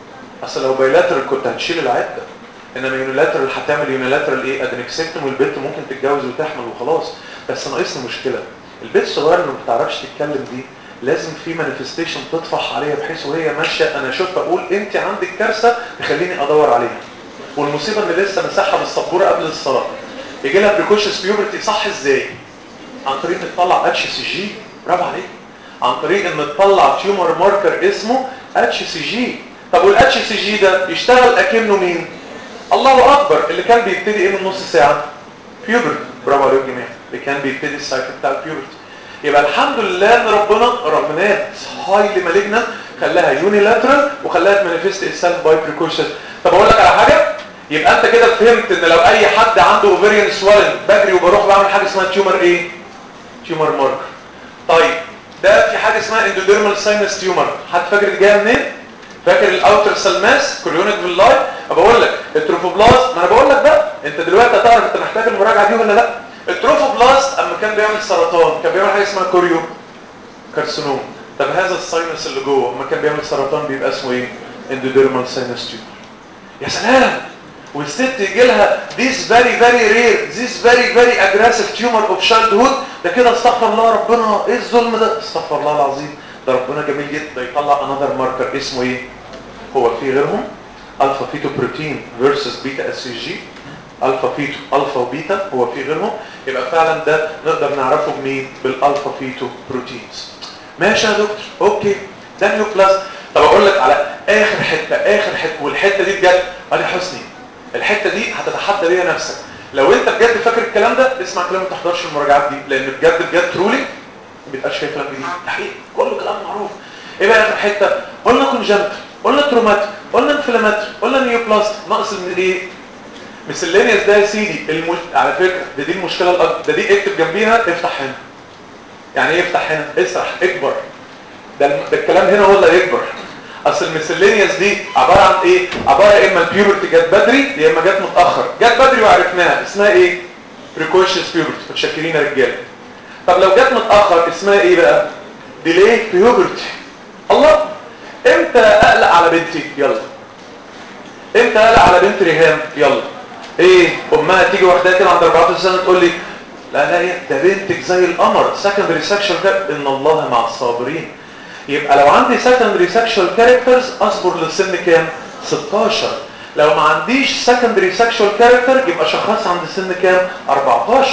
اصل لو بايلاترال كنت هتشيل العده انما يونيلاترال هتعمل يونيلاترال ايه ادريكسكتوم والبنت ممكن تتجوز وتحمل وخلاص بس ناقصني مشكله البنت الصغيره اللي ما بتعرفش تتكلم دي لازم في مانيفستيشن تطفح عليها بحيث وهي ماشيه انا اشوف اقول انت عندك كارثه تخليني ادور عليها والمصيبه ان لسه مسحها بالسبوره قبل الصلاه يجي لها بريكوشس بيوبرتي صح ازاي عن طريق ان تطلع اتش سي جي برافو عليك عن طريق ان تطلع تيومر ماركر اسمه اتش سي جي طب والاتش سي جي ده يشتغل اكنه مين الله اكبر اللي كان بيبتدي ايه من نص ساعه بيوبرت برافو عليكم جميعا اللي كان بيبتدي السايكل بتاع البيوبرت يبقى الحمد لله ان ربنا رغمات هايلي مالجنت خلاها يونيلاترال وخلاها تمانيفست itself باي بريكوشن طب اقول لك على حاجه يبقى انت كده فهمت ان لو اي حد عنده اوفيريان سوالن بجري وبروح بعمل حاجه اسمها تيومر ايه تيومر ماركر طيب ده في حاجه اسمها اندوديرمال ساينس تيومر حد فاكر دي جايه منين فاكر الاوتر سلماس كوريونيك فيلاي بقول لك التروفوبلاست ما انا بقول لك بقى انت دلوقتي هتعرف انت محتاج المراجعه دي ولا لا التروفوبلاست اما كان بيعمل سرطان كان بيعمل حاجه اسمها كوريو كارسينوم طب هذا الساينس اللي جوه اما كان بيعمل سرطان بيبقى اسمه ايه اندوديرمال ساينس تيومر يا سلام والست يجي لها this very very rare this very very aggressive tumor of childhood ده كده استغفر الله ربنا ايه الظلم ده استغفر الله العظيم ده ربنا جميل جدا يطلع another marker اسمه ايه هو في غيرهم الفا فيتو بروتين versus بيتا اس جي الفا فيتو الفا وبيتا هو في غيرهم يبقى فعلا ده نقدر نعرفه بمين بالالفا فيتو بروتينز ماشي يا دكتور اوكي ده نيو بلاس طب اقول لك على اخر حته اخر حته والحته دي بجد علي حسني الحته دي هتتحدى بيها نفسك لو انت بجد فاكر الكلام ده اسمع كلام ما تحضرش المراجعات دي لان بجد بجد ترولي ما بيبقاش فيها كلام جديد حقيقي كله كلام معروف ايه بقى اخر حته قلنا كونجنت قلنا تروماتيك قلنا انفلاماتري قلنا نيوبلاست ناقص من ايه مسلينيوس ده يا سيدي المش... على فكره ده دي المشكله الاكبر ده دي اكتب جنبيها افتح هنا يعني ايه افتح هنا اسرح اكبر ده, الم... ده الكلام هنا هو اللي هيكبر اصل الميسلينيوس دي عباره عن ايه عباره يا اما البيوبرتي جت بدري يا اما جت متاخر جت بدري وعرفناها اسمها ايه بريكوشنز بيوبرتي متشكرين يا رجاله طب لو جت متاخر اسمها ايه بقى ديلي بيوبرتي الله امتى اقلق على بنتي يلا امتى اقلق على بنت ريهام يلا ايه امها تيجي واحده كده عند 14 سنه تقول لي لا لا ده بنتك زي القمر سكندري سكشوال ان الله مع الصابرين يبقى لو عندي سكندري سكشوال كاركترز اصبر للسن كام 16 لو ما عنديش سكندري سكشوال كاركتر يبقى شخص عند سن كام 14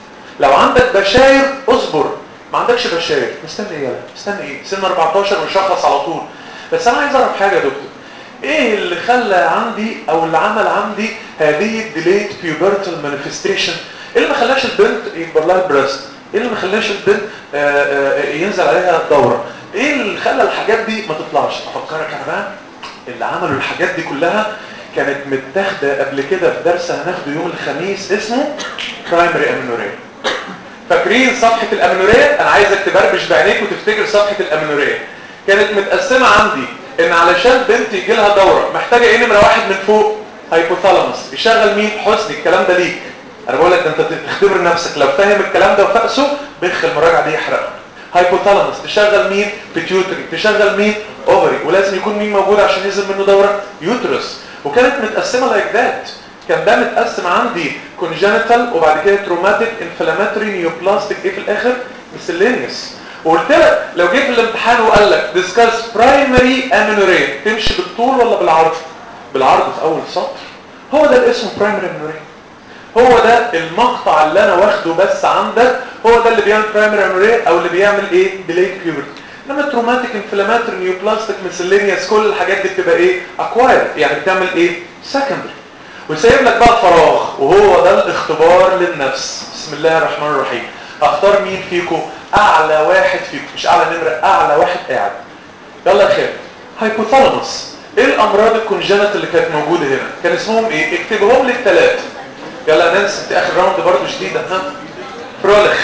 لو عندك بشاير اصبر ما عندكش بشاير مستني ايه يلا مستني ايه سن 14 ونشخص على طول بس انا عايز اعرف حاجه يا دكتور ايه اللي خلى عندي او اللي عمل عندي هذه الديليت بيوبرتال مانيفستيشن ايه اللي ما خلاش البنت يكبر لها البريست ايه اللي ما خلاش البنت آآ آآ ينزل عليها الدوره ايه اللي خلى الحاجات دي ما تطلعش افكرك انا بقى اللي عملوا الحاجات دي كلها كانت متاخده قبل كده في درس هناخده يوم الخميس اسمه برايمري امينوريا فاكرين صفحه الامينوريا انا عايزك تبربش بعينيك وتفتكر صفحه الامينوريا كانت متقسمه عندي ان علشان بنت يجي لها دوره محتاجه ايه نمره واحد من فوق هايبوثالاموس يشغل مين حسني الكلام ده ليك انا بقول لك ده انت تختبر نفسك لو فاهم الكلام ده وفقسه بخ المراجعه دي يحرقها هايبوثالاموس تشغل مين بيتيوتري تشغل مين اوفري ولازم يكون مين موجود عشان ينزل منه دوره يوترس وكانت متقسمه لايك ذات كان ده متقسم عندي كونجنتال وبعد كده تروماتيك انفلاماتوري نيوبلاستيك ايه في الاخر مسلينيوس وقلت لك لو جه في الامتحان وقال لك ديسكاس برايمري امينوريا تمشي بالطول ولا بالعرض بالعرض في اول سطر هو ده اللي اسمه برايمري امينوريا هو ده المقطع اللي انا واخده بس عندك هو ده اللي بيعمل برايمري امينوريا او اللي بيعمل ايه ديليت بيوبرتي انما تروماتيك انفلاماتوري نيوبلاستيك مسلينيوس كل الحاجات دي بتبقى ايه اكواير يعني بتعمل ايه سكندري وسايب لك بقى فراغ وهو ده الاختبار للنفس بسم الله الرحمن الرحيم اختار مين فيكم اعلى واحد فيكم مش اعلى نمرة اعلى واحد قاعد يلا يا خير هايبوثالاموس ايه الامراض الكونجنت اللي كانت موجودة هنا كان اسمهم ايه اكتبهم لي الثلاثة يلا يا نانسي انت اخر راوند برضه شديدة ها فرولخ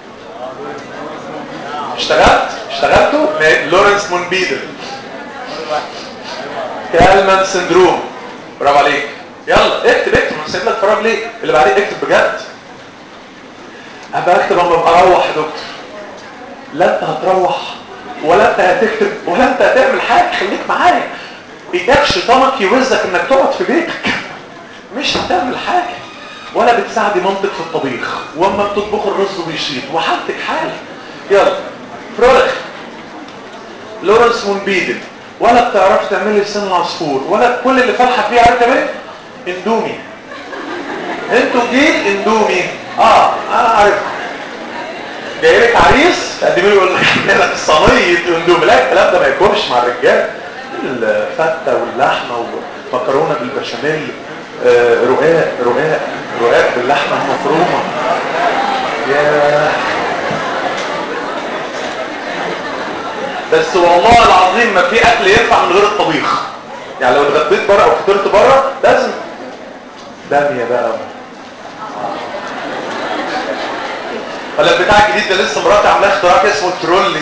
اشتغلت اشتغلتوا لورنس مونبيدر كالمان سندروم برافو عليك يلا اكتب اكتب مش سايب لك فراغ ليه اللي بعديه اكتب بجد ابقى اكتب اما ابقى اروح يا دكتور لا انت هتروح ولا انت هتكتب ولا انت هتعمل حاجه خليك معايا ايدك شيطانك يوزك انك تقعد في بيتك مش هتعمل حاجه ولا بتساعدي مامتك في الطبيخ واما بتطبخ الرز بيشيط وحالتك حال يلا فرولخ لورنس مونبيدل ولا بتعرفي تعملي لسان العصفور ولا كل اللي فالحه فيه عارف تعمل اندومي انتوا جيل اندومي اه انا عارف جاي لك عريس تقدمي له يقول لك لك صينيه اندومي لا الكلام ده ما ياكلش مع الرجال الفته واللحمه ومكرونه بالبشاميل آه رقاق رقاق رقاق باللحمه المفرومه يا بس والله العظيم ما في اكل ينفع من غير الطبيخ يعني لو اتغديت بره او فطرت بره لازم داميه بقى ولا البتاع الجديد ده لسه مراتي عاملاه اختراع كده اسمه ترولي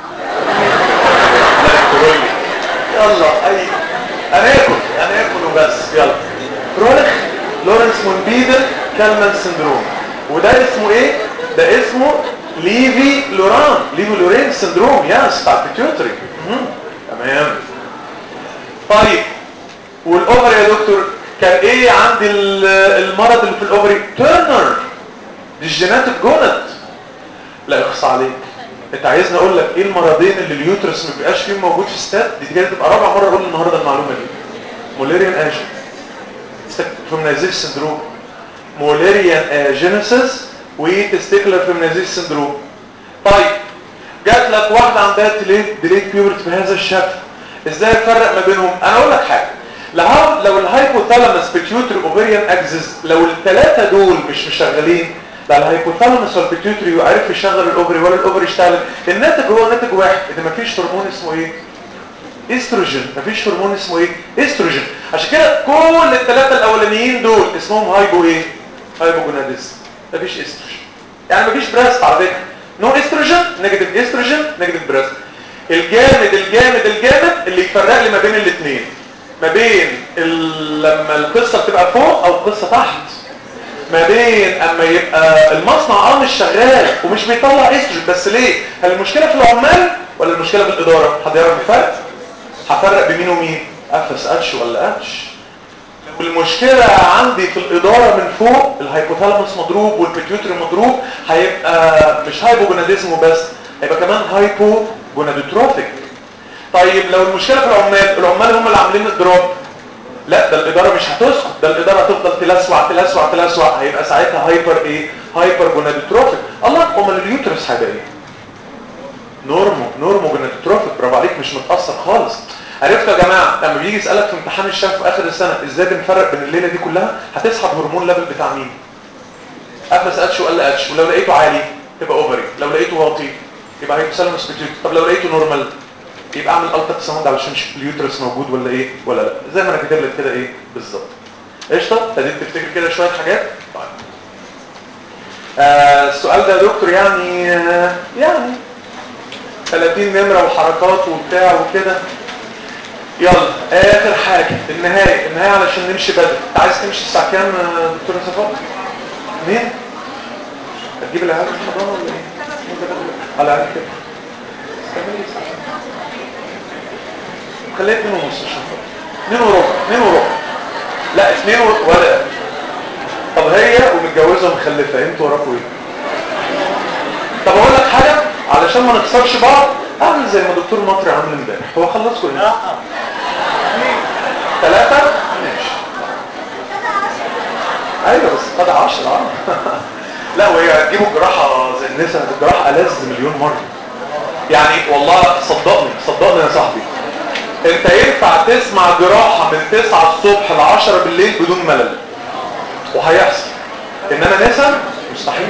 لا ترولي يلا اي انا اكل انا اكل وبس يلا كرونيك لورنس مونبيدر كالمان سندروم وده اسمه ايه ده اسمه ليفي لوران ليفي لورين سندروم ياس بتاع البيتيوتري تمام طيب والاوفر يا دكتور كان ايه عندي المرض اللي في الاوفري تيرنر دي الجينات الجونت لا اخص عليك انت عايزني اقول لك ايه المرضين اللي اليوترس ما بيبقاش فيهم موجود في ستات دي كده تبقى رابع مره اقول النهارده المعلومه دي موليريان اجن فيمنايزيش سندروم موليريان اجينيسيس وتستيكلر فيمنايزيش سندروم طيب جات لك واحده عندها ديليت بيورت بهذا الشكل ازاي افرق ما بينهم انا اقول لك حاجه لو لو الهايبوثالاموس بيتيوتري اوفريان اكسس لو الثلاثه دول مش مشغلين لا الهايبوثالاموس والبيتيوتري عارف يشغل الاوفري ولا الاوفري يشتغل الناتج هو ناتج واحد ان مفيش هرمون اسمه ايه استروجين مفيش هرمون اسمه ايه استروجين عشان كده كل الثلاثه الاولانيين دول اسمهم هايبو ايه هايبوجوناديزم مفيش استروجين يعني مفيش بريست على فكره نو استروجين نيجاتيف استروجين نيجاتيف بريست الجامد الجامد الجامد اللي يفرق لي ما بين الاثنين ما بين لما القصه بتبقى فوق او القصه تحت ما بين اما يبقى المصنع اه مش شغال ومش بيطلع استروجين بس ليه هل المشكله في العمال ولا المشكله في الاداره حد يعرف الفرق هفرق بمين ومين افس اتش ولا اتش المشكلة عندي في الإدارة من فوق الهايبوثالاموس مضروب والبيتيوتري مضروب هيبقى مش هايبوجوناديزم وبس هيبقى كمان هايبوجونادوتروفيك طيب لو المشكلة في العمال العمال هم اللي عاملين الضراب لا ده الإدارة مش هتسكت ده الإدارة هتفضل تلسوع تلسوع تلسوع هيبقى ساعتها هايبر ايه هايبر جونادوتروفيك الله امال اليوترس هيبقى ايه نورمو نورمو جونادوتروفيك برافو عليك مش متأثر خالص عرفتوا يا جماعه لما بيجي يسالك في امتحان الشفا في اخر السنه ازاي بنفرق بين الليله دي كلها هتسحب هرمون ليفل بتاع مين افس اتش وقل اتش ولو لقيته عالي تبقى اوفري لو لقيته واطي يبقى هيبوثالاموس بيتيوت طب لو لقيته نورمال يبقى اعمل الترا ساوند علشان اشوف اليوترس موجود ولا ايه ولا لا زي ما انا كاتب لك كده ايه بالظبط قشطه ابتديت تفتكر كده شويه حاجات طيب آه السؤال ده يا دكتور يعني آه يعني 30 نمره وحركات وبتاع وكده يلا اخر حاجة النهاية النهاية علشان نمشي بدري انت عايز تمشي الساعة كام دكتور صفاء مين هتجيب العيال في الحضانة ولا ايه على العيال كده خليها اتنين ونص عشان اتنين وربع اتنين وربع لا اتنين وربع ولا طب هي ومتجوزة ومخلفة انتوا وراكوا ايه طب اقول لك حاجة علشان ما نخسرش بعض اعمل زي ما دكتور مطري عامل امبارح هو خلصكم ايه ثلاثة ماشي ايوه بس قد عشرة لا وهي هتجيبوا جراحة زي النساء الجراحة ألذ مليون مرة يعني والله صدقني صدقني يا صاحبي انت ينفع تسمع جراحة من 9 الصبح ل 10 بالليل بدون ملل وهيحصل انما نساء مستحيل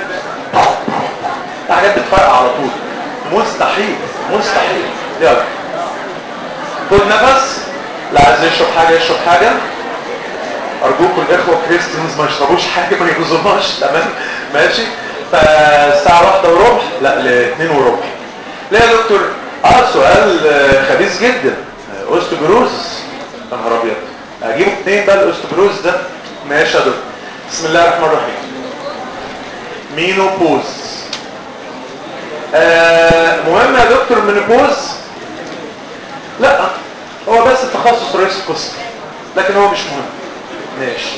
حاجات بتفرق على طول مستحيل مستحيل يلا خد نفس لا عايز يشرب حاجة يشرب حاجة ارجوكم الاخوة كريستيانز ما يشربوش حاجة ما يبوظوناش تمام ماشي فالساعة واحدة وربع لا لاثنين وربع ليه يا دكتور اه سؤال خبيث جدا اوستوبروز يا نهار ابيض اجيبه اثنين بقى الاوستوبروز ده ماشي يا دكتور بسم الله الرحمن الرحيم مينوبوز آه مهم يا دكتور المينوبوز لا هو بس التخصص رئيس القسم لكن هو مش مهم ماشي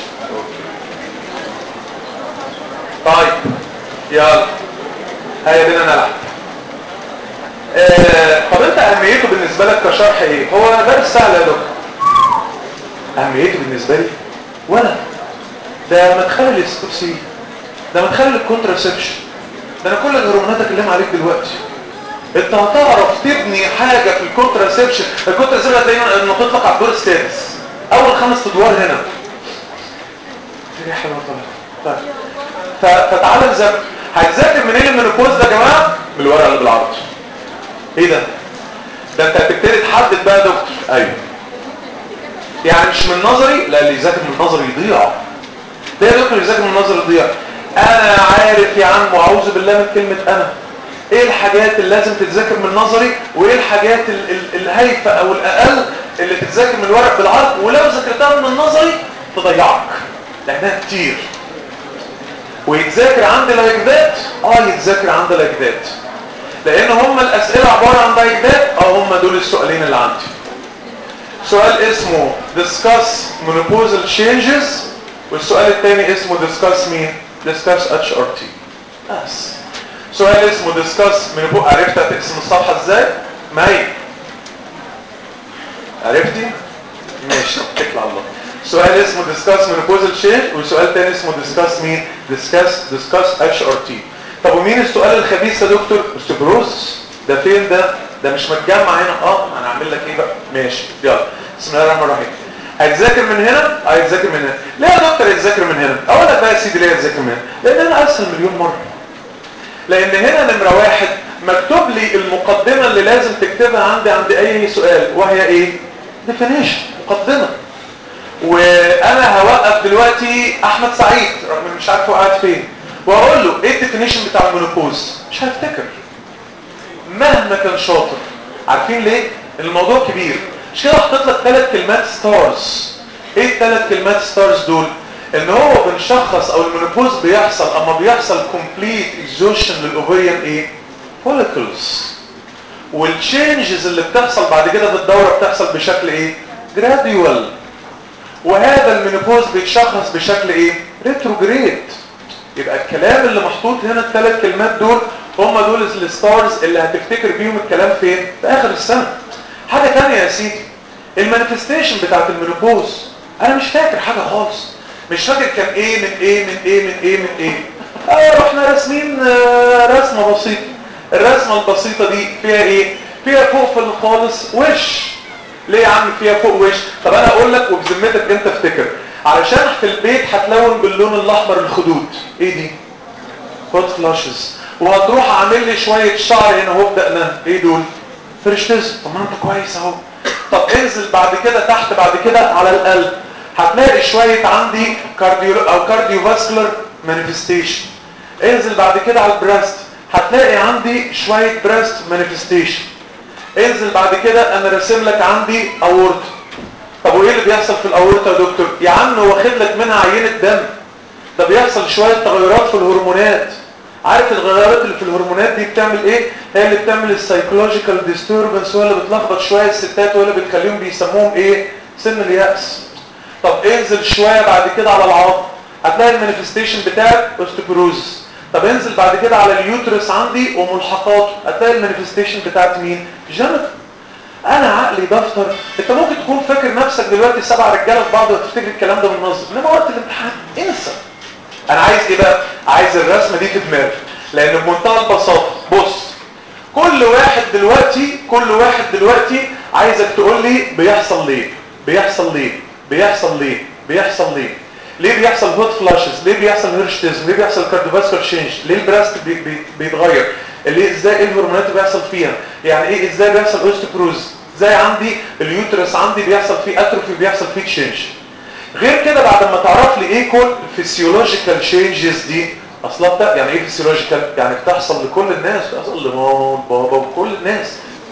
طيب يلا هيا بينا نلعب آه طب انت اهميته بالنسبه لك كشرح ايه هو درس سهل يا دكتور اهميته بالنسبه لي ولا ده مدخل الاستوسي ده مدخل الكونتراسبشن ده انا كل الهرمونات اكلم عليك دلوقتي انت هتعرف تبني حاجة في الكونتراسبشن الكونتراسبشن هتلاقيه نطيت لك على الدور السادس اول خمس ادوار هنا ريحه طيب فتعالى نذاكر هتذاكر منين المينوبوز ده يا جماعه من الورقه اللي بالعرض ايه ده ده انت هتبتدي تحدد بقى يا دكتور ايوه يعني مش من نظري لا اللي يذاكر من نظري يضيع ده يا دكتور يذاكر من نظري يضيع انا عارف يا عم واعوذ بالله من كلمه انا ايه الحاجات اللي لازم تتذاكر من نظري وايه الحاجات ال ال الهايفه او الاقل اللي تتذاكر من الورق بالعرض ولو ذاكرتها من النظري تضيعك لانها كتير ويتذاكر عندي لايك ذات اه يتذاكر عندي لايك ذات لان هم الاسئله عباره عن لايك ذات اه هم دول السؤالين اللي عندي سؤال اسمه discuss menopausal changes والسؤال الثاني اسمه discuss مين discuss HRT بس سؤال اسمه discuss menopausal عرفت هتقسم الصفحه ازاي مي عرفتي ماشي اتكل على الله سؤال اسمه discuss menopausal change وسؤال تاني اسمه discuss مين discuss discuss HRT طب ومين السؤال الخبيث يا دكتور استبروز ده فين ده ده مش متجمع هنا اه انا اعمل لك ايه بقى ماشي يلا بسم الله الرحمن الرحيم هتذاكر من هنا اه هتذاكر من هنا ليه يا دكتور هتذاكر من هنا اقول لك بقى يا سيدي ليه هتذاكر من هنا لان انا اسهل مليون مره لان هنا نمره واحد مكتوب لي المقدمه اللي لازم تكتبها عندي عند اي سؤال وهي ايه ديفينيشن مقدمه وانا هوقف دلوقتي احمد سعيد رغم مش عارف هو قاعد فين واقول له ايه الديفينيشن بتاع المونوبوز مش هفتكر مهما كان شاطر عارفين ليه الموضوع كبير مش كده حطيت لك ثلاث كلمات ستارز ايه الثلاث كلمات ستارز دول ان هو بنشخص او المونوبوز بيحصل اما بيحصل كومبليت اكزوشن للاوفريان ايه فوليكلز والتشينجز اللي بتحصل بعد كده في الدوره بتحصل بشكل ايه جراديوال وهذا المينوبوز بيتشخص بشكل ايه ريتروجريد يبقى الكلام اللي محطوط هنا الثلاث كلمات دول هم دول الستارز اللي هتفتكر بيهم الكلام فين في اخر السنه حاجه ثانيه يا سيدي المانيفستيشن بتاعت المينوبوز انا مش فاكر حاجه خالص مش فاكر كان ايه من ايه من ايه من ايه من ايه اه رحنا راسمين آه رسمه بسيطه الرسمه البسيطه دي فيها ايه فيها فوق في خالص وش ليه يا عم فيها فوق وش طب انا اقول لك وبذمتك انت افتكر علشان في البيت هتلون باللون الاحمر الخدود ايه دي هوت فلاشز وهتروح عامل لي شويه شعر هنا اهو بدقنا ايه دول فرشتز طب ما انت كويس اهو طب انزل بعد كده تحت بعد كده على القلب هتلاقي شويه عندي كارديو او كارديو فاسكولار مانيفستيشن انزل بعد كده على البريست هتلاقي عندي شويه بريست مانيفستيشن انزل بعد كده انا راسم لك عندي اورطه طب وايه اللي بيحصل في الاورطه يا دكتور يا عم واخد لك منها عينه دم ده بيحصل شويه تغيرات في الهرمونات عارف التغيرات اللي في الهرمونات دي بتعمل ايه هي اللي بتعمل السايكولوجيكال ديستوربنس ولا بتلخبط شويه الستات ولا بتخليهم بيسموهم ايه سن الياس طب انزل شويه بعد كده على العظم هتلاقي المانيفستيشن بتاعك اوستوبروز طب انزل بعد كده على اليوترس عندي وملحقاته هتلاقي المانيفستيشن بتاعت مين جنت انا عقلي دفتر انت ممكن تكون فاكر نفسك دلوقتي سبع رجاله في بعض وتفتكر الكلام ده بالنظر انما وقت الامتحان انسى انا عايز ايه بقى عايز الرسمه دي في دماغي لان بمنتهى البساطه بص كل واحد دلوقتي كل واحد دلوقتي عايزك تقول لي بيحصل ليه بيحصل ليه بيحصل ليه بيحصل ليه ليه بيحصل هوت فلاشز ليه بيحصل هيرشتيزم ليه بيحصل كارديوفاسكولار تشينج ليه البراست بي بي بيتغير ليه ازاي ايه الهرمونات اللي بيحصل فيها يعني ايه ازاي بيحصل اوستوبروز ازاي عندي اليوترس عندي بيحصل فيه اتروفي بيحصل فيه تشينج غير كده بعد ما تعرف لي ايه كل الفسيولوجيكال تشينجز دي اصلا ده يعني ايه فسيولوجيكال يعني بتحصل لكل الناس بتحصل لماما بابا وكل الناس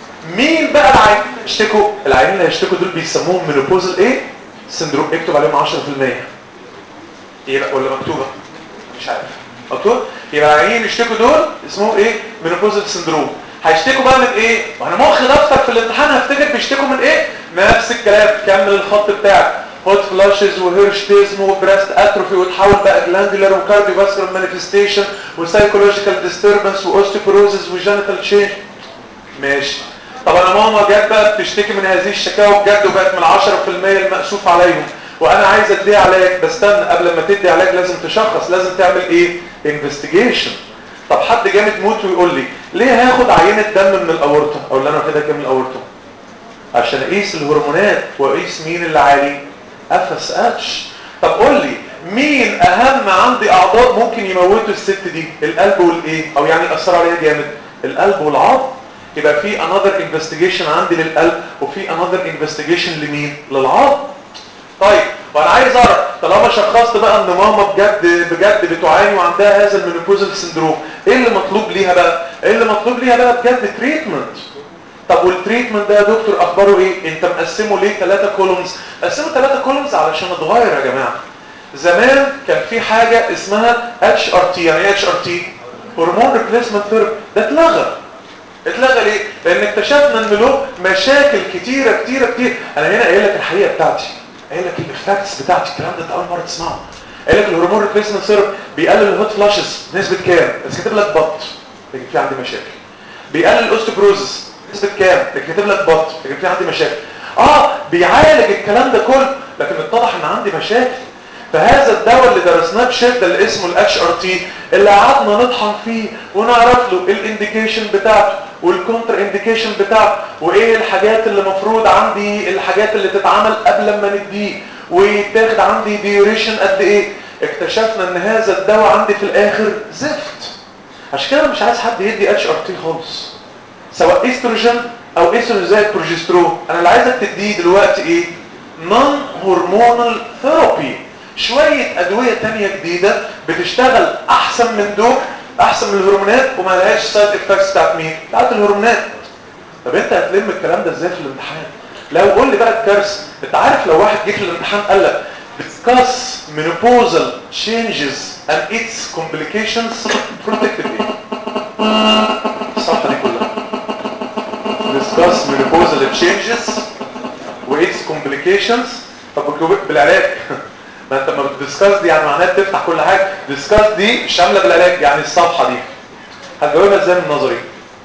مين بقى العين اشتكوا العيانين اللي هيشتكوا دول بيسموهم مينوبوزال ايه سندروم اكتب عليهم 10% ايه بقى ولا مكتوبه مش عارف مكتوبه يبقى العيانين يشتكوا دول اسمهم ايه مينوبوزال سندروم هيشتكوا بقى من ايه وانا مخي دفتر في الامتحان هفتكر بيشتكوا من ايه نفس الكلام كمل الخط بتاعك هوت فلاشز وهيرشتيزم وبريست اتروفي وتحول بقى جلاندولار وكارديوفاسكولار مانيفستيشن وسايكولوجيكال ديستربنس واوستيوبروزز وجينيتال تشينج ماشي طب انا ماما جت بقى بتشتكي من هذه الشكاوى بجد وبقت من 10% المأسوف عليهم وانا عايز ادي علاج بستنى قبل ما تدي علاج لازم تشخص لازم تعمل ايه انفستيجيشن طب حد جامد موت ويقول لي ليه هاخد عينه دم من الاورطه اقول له انا كده كام من الاورطه عشان اقيس الهرمونات واقيس مين اللي عالي اف اس اتش طب قول لي مين اهم عندي اعضاء ممكن يموتوا الست دي القلب والايه او يعني ياثر عليها جامد القلب والعظم يبقى في another investigation عندي للقلب وفي another investigation لمين للعظم طيب وانا عايز اعرف طالما شخصت بقى ان ماما بجد بجد بتعاني وعندها هذا المينوبوزال سندروم ايه اللي مطلوب ليها بقى ايه اللي مطلوب ليها بقى بجد تريتمنت طب والتريتمنت ده يا دكتور اخباره ايه انت مقسمه ليه ثلاثة كولومز قسمه ثلاثة كولومز علشان اتغير يا جماعه زمان كان في حاجه اسمها اتش ار تي يعني ايه اتش ار تي هرمون ريبليسمنت ثيرابي ده اتلغى اتلغى ليه لان اكتشفنا ان له مشاكل كتيره كتيره كتير انا هنا قايل لك الحقيقه بتاعتي قايل لك الافكتس بتاعتي الكلام ده انت اول مره تسمعه قايل لك الهرمون ريبليسمنت ثيرابي بيقلل الهوت فلاشز نسبه كام بس كاتب لك بط لكن في عندي مشاكل بيقلل الاوستوبروزس نسبه كام لكن كاتب لك بط لكن في عندي مشاكل اه بيعالج الكلام ده كله لكن اتضح ان عندي مشاكل فهذا الدواء اللي درسناه بشده اللي اسمه الاتش ار تي اللي قعدنا نطحن فيه ونعرف له الانديكيشن بتاعته والكونتر انديكيشن بتاعته وايه الحاجات اللي مفروض عندي الحاجات اللي تتعمل قبل ما نديه ويتاخد عندي ديوريشن قد ايه اكتشفنا ان هذا الدواء عندي في الاخر زفت عشان كده مش عايز حد يدي اتش ار تي خالص سواء استروجين او استروجين زي البروجسترون انا اللي عايزك تديه دلوقتي ايه نون هرمونال ثيرابي شوية ادوية تانية جديدة بتشتغل احسن من دول احسن من الهرمونات وما لهاش سايد افكتس بتاعت مين بتاعت الهرمونات طب انت هتلم الكلام ده ازاي في الامتحان لو قول لي بقى الكارثه انت عارف لو واحد جه في الامتحان قال لك discuss menopausal changes and its complications protective ايه الصفحه دي كلها discuss menopausal changes و its complications طب بالعلاج ما انت ما بتدسكاس دي يعني معناها بتفتح كل حاجه ديسكاس دي شامله بالعلاج يعني الصفحه دي هتجاوبها ازاي من نظري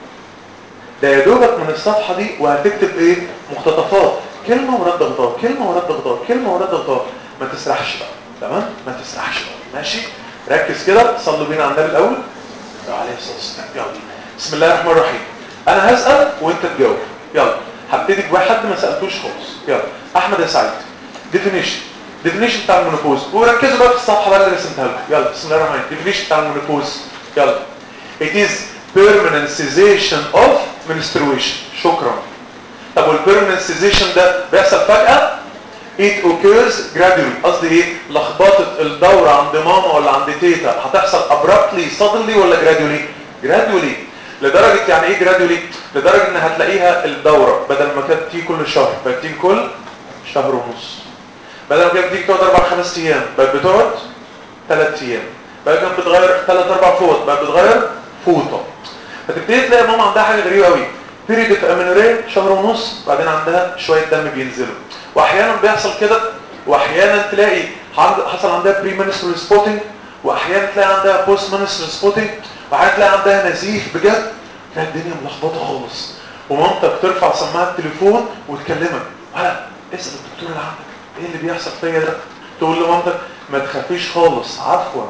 ده يا دوبك من الصفحه دي وهتكتب ايه مقتطفات كلمه ورد ضغطات كلمه ورد ضغطات كلمه ورد ضغطات ما تسرحش بقى تمام ما تسرحش بقى ماشي ركز كده صلوا بينا على النبي الاول عليه الصلاه والسلام يلا بسم الله الرحمن الرحيم انا هسال وانت تجاوب يلا هبتدي بواحد ما سالتوش خالص يلا احمد يا سعيد ديفينيشن ديفينيشن بتاع المونوبوز وركزوا بقى في الصفحه بقى اللي رسمتها لكم يلا بسم الله الرحمن الرحيم ديفينيشن بتاع المونوبوز يلا it is permanent cessation of menstruation شكرا طب والبيرمننت cessation ده بيحصل فجأة it occurs gradually قصدي ايه لخبطة الدورة عند ماما ولا عند تيتا هتحصل abruptly suddenly ولا gradually gradually لدرجة يعني ايه gradually لدرجة ان هتلاقيها الدورة بدل ما كانت تيجي كل شهر بقت تيجي كل شهر ونص بدل ما كانت بتيجي تقعد اربع خمس ايام بقت بتقعد ثلاث ايام بقى كانت بتغير ثلاث اربع فوط بقت بتغير فوطه فتبتدي تلاقي ماما عندها حاجه غريبه قوي بيريد اوف امينوريا شهر ونص بعدين عندها شويه دم بينزلوا واحيانا بيحصل كده واحيانا تلاقي حصل عندها بري منسترال سبوتنج واحيانا تلاقي عندها بوست منسترال سبوتنج واحيانا تلاقي عندها نزيف بجد تلاقي الدنيا ملخبطه خالص ومامتك ترفع سماعه التليفون وتكلمك ولا اسال الدكتور اللي عندك ايه اللي بيحصل فيا ده تقول لمامتك ما تخافيش خالص عفوا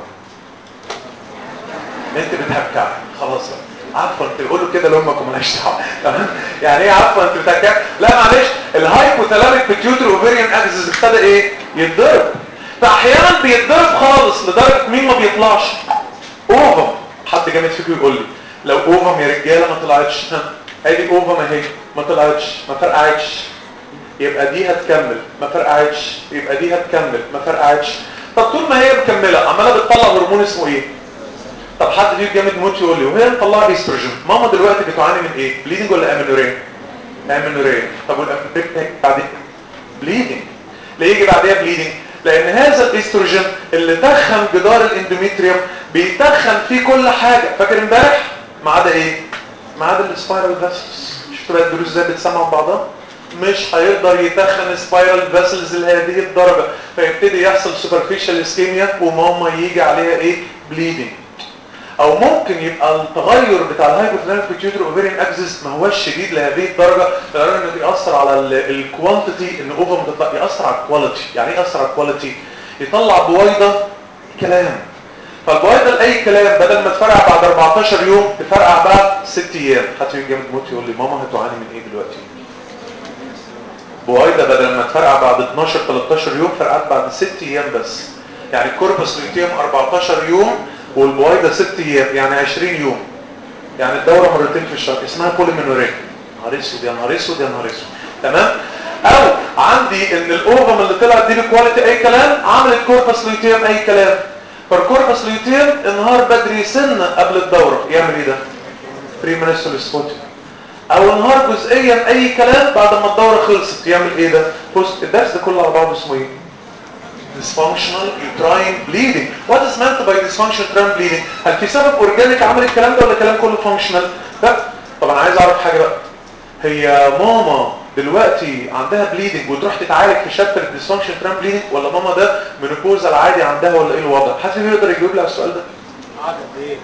انت بتهكع خلاص بقى عفوا انت بيقولوا كده لامك ومالهاش دعوه تمام يعني ايه عفوا انت بتهكع لا معلش الهايبوثالاميك بيتيوتري اوفيريان اكسس ابتدى ايه يتضرب فاحيانا بيتضرب خالص لدرجه مين ما بيطلعش اوفم حد جامد فيكم يقول لي لو اوفم يا رجاله ما طلعتش ادي اوفم اهي ما طلعتش ما فرقعتش يبقى دي هتكمل ما فرقعتش يبقى دي هتكمل ما فرقعتش طب طول ما هي مكمله عماله بتطلع هرمون اسمه ايه طب حد فيك جامد موت يقول لي وهي مطلعه استروجين ماما دلوقتي بتعاني من ايه بليدنج ولا امينوريا امينوريا طب والامينوريا بعدين بليدنج ليه يجي بعديها بليدنج لان هذا الاستروجين اللي تخن جدار الاندوميتريوم بيتخن فيه كل حاجه فاكر امبارح ما عدا ايه ما عدا السبايرال فاسلز شفتوا بقى الدروس ازاي بتسمع بعضها مش هيقدر يتخن سبايرال فاسلز لهذه الدرجه فيبتدي يحصل سوبرفيشال اسكيميا وماما يجي عليها ايه بليدنج او ممكن يبقى التغير بتاع الهايبوثالاميك بيتيوتري اوفيريان اكسس ما هوش شديد لهذه الدرجه لدرجه انه بيأثر على الكوانتيتي ان اوفر تطلع يأثر على الكواليتي يعني ايه يأثر على الكواليتي يطلع بويضه كلام فالبويضه لاي كلام بدل ما تفرقع بعد 14 يوم تفرقع بعد 6 ايام حد فيهم جامد موت يقول لي ماما هتعاني من ايه دلوقتي بويضه بدل ما تفرقع بعد 12 13 يوم فرقعت بعد 6 ايام بس يعني الكوربس لوتيوم 14 يوم والبويضه 6 ايام يعني 20 يوم يعني الدوره مرتين في الشهر اسمها بوليمينوريا نهار اسود يا نهار اسود يا نهار اسود تمام او عندي ان الاوفم اللي طلعت دي بكواليتي اي كلام عملت كوربس لوتيوم اي كلام فالكوربس لوتيوم انهار بدري سنه قبل الدوره يعمل ايه ده بريمنسترال سبوتنج او انهار جزئيا اي كلام بعد ما الدوره خلصت يعمل ايه ده بص الدرس ده كله على بعضه اسمه ايه dysfunctional uterine bleeding what is meant by dysfunctional uterine bleeding هل في سبب اورجانيك عمل الكلام ده ولا الكلام كله functional لا طب انا عايز اعرف حاجه بقى هي ماما دلوقتي عندها بليدنج وتروح تتعالج في شابتر dysfunctional uterine bleeding ولا ماما ده منوبوز العادي عندها ولا ايه الوضع حد فيهم يقدر يجاوب لي على السؤال ده عدد ايه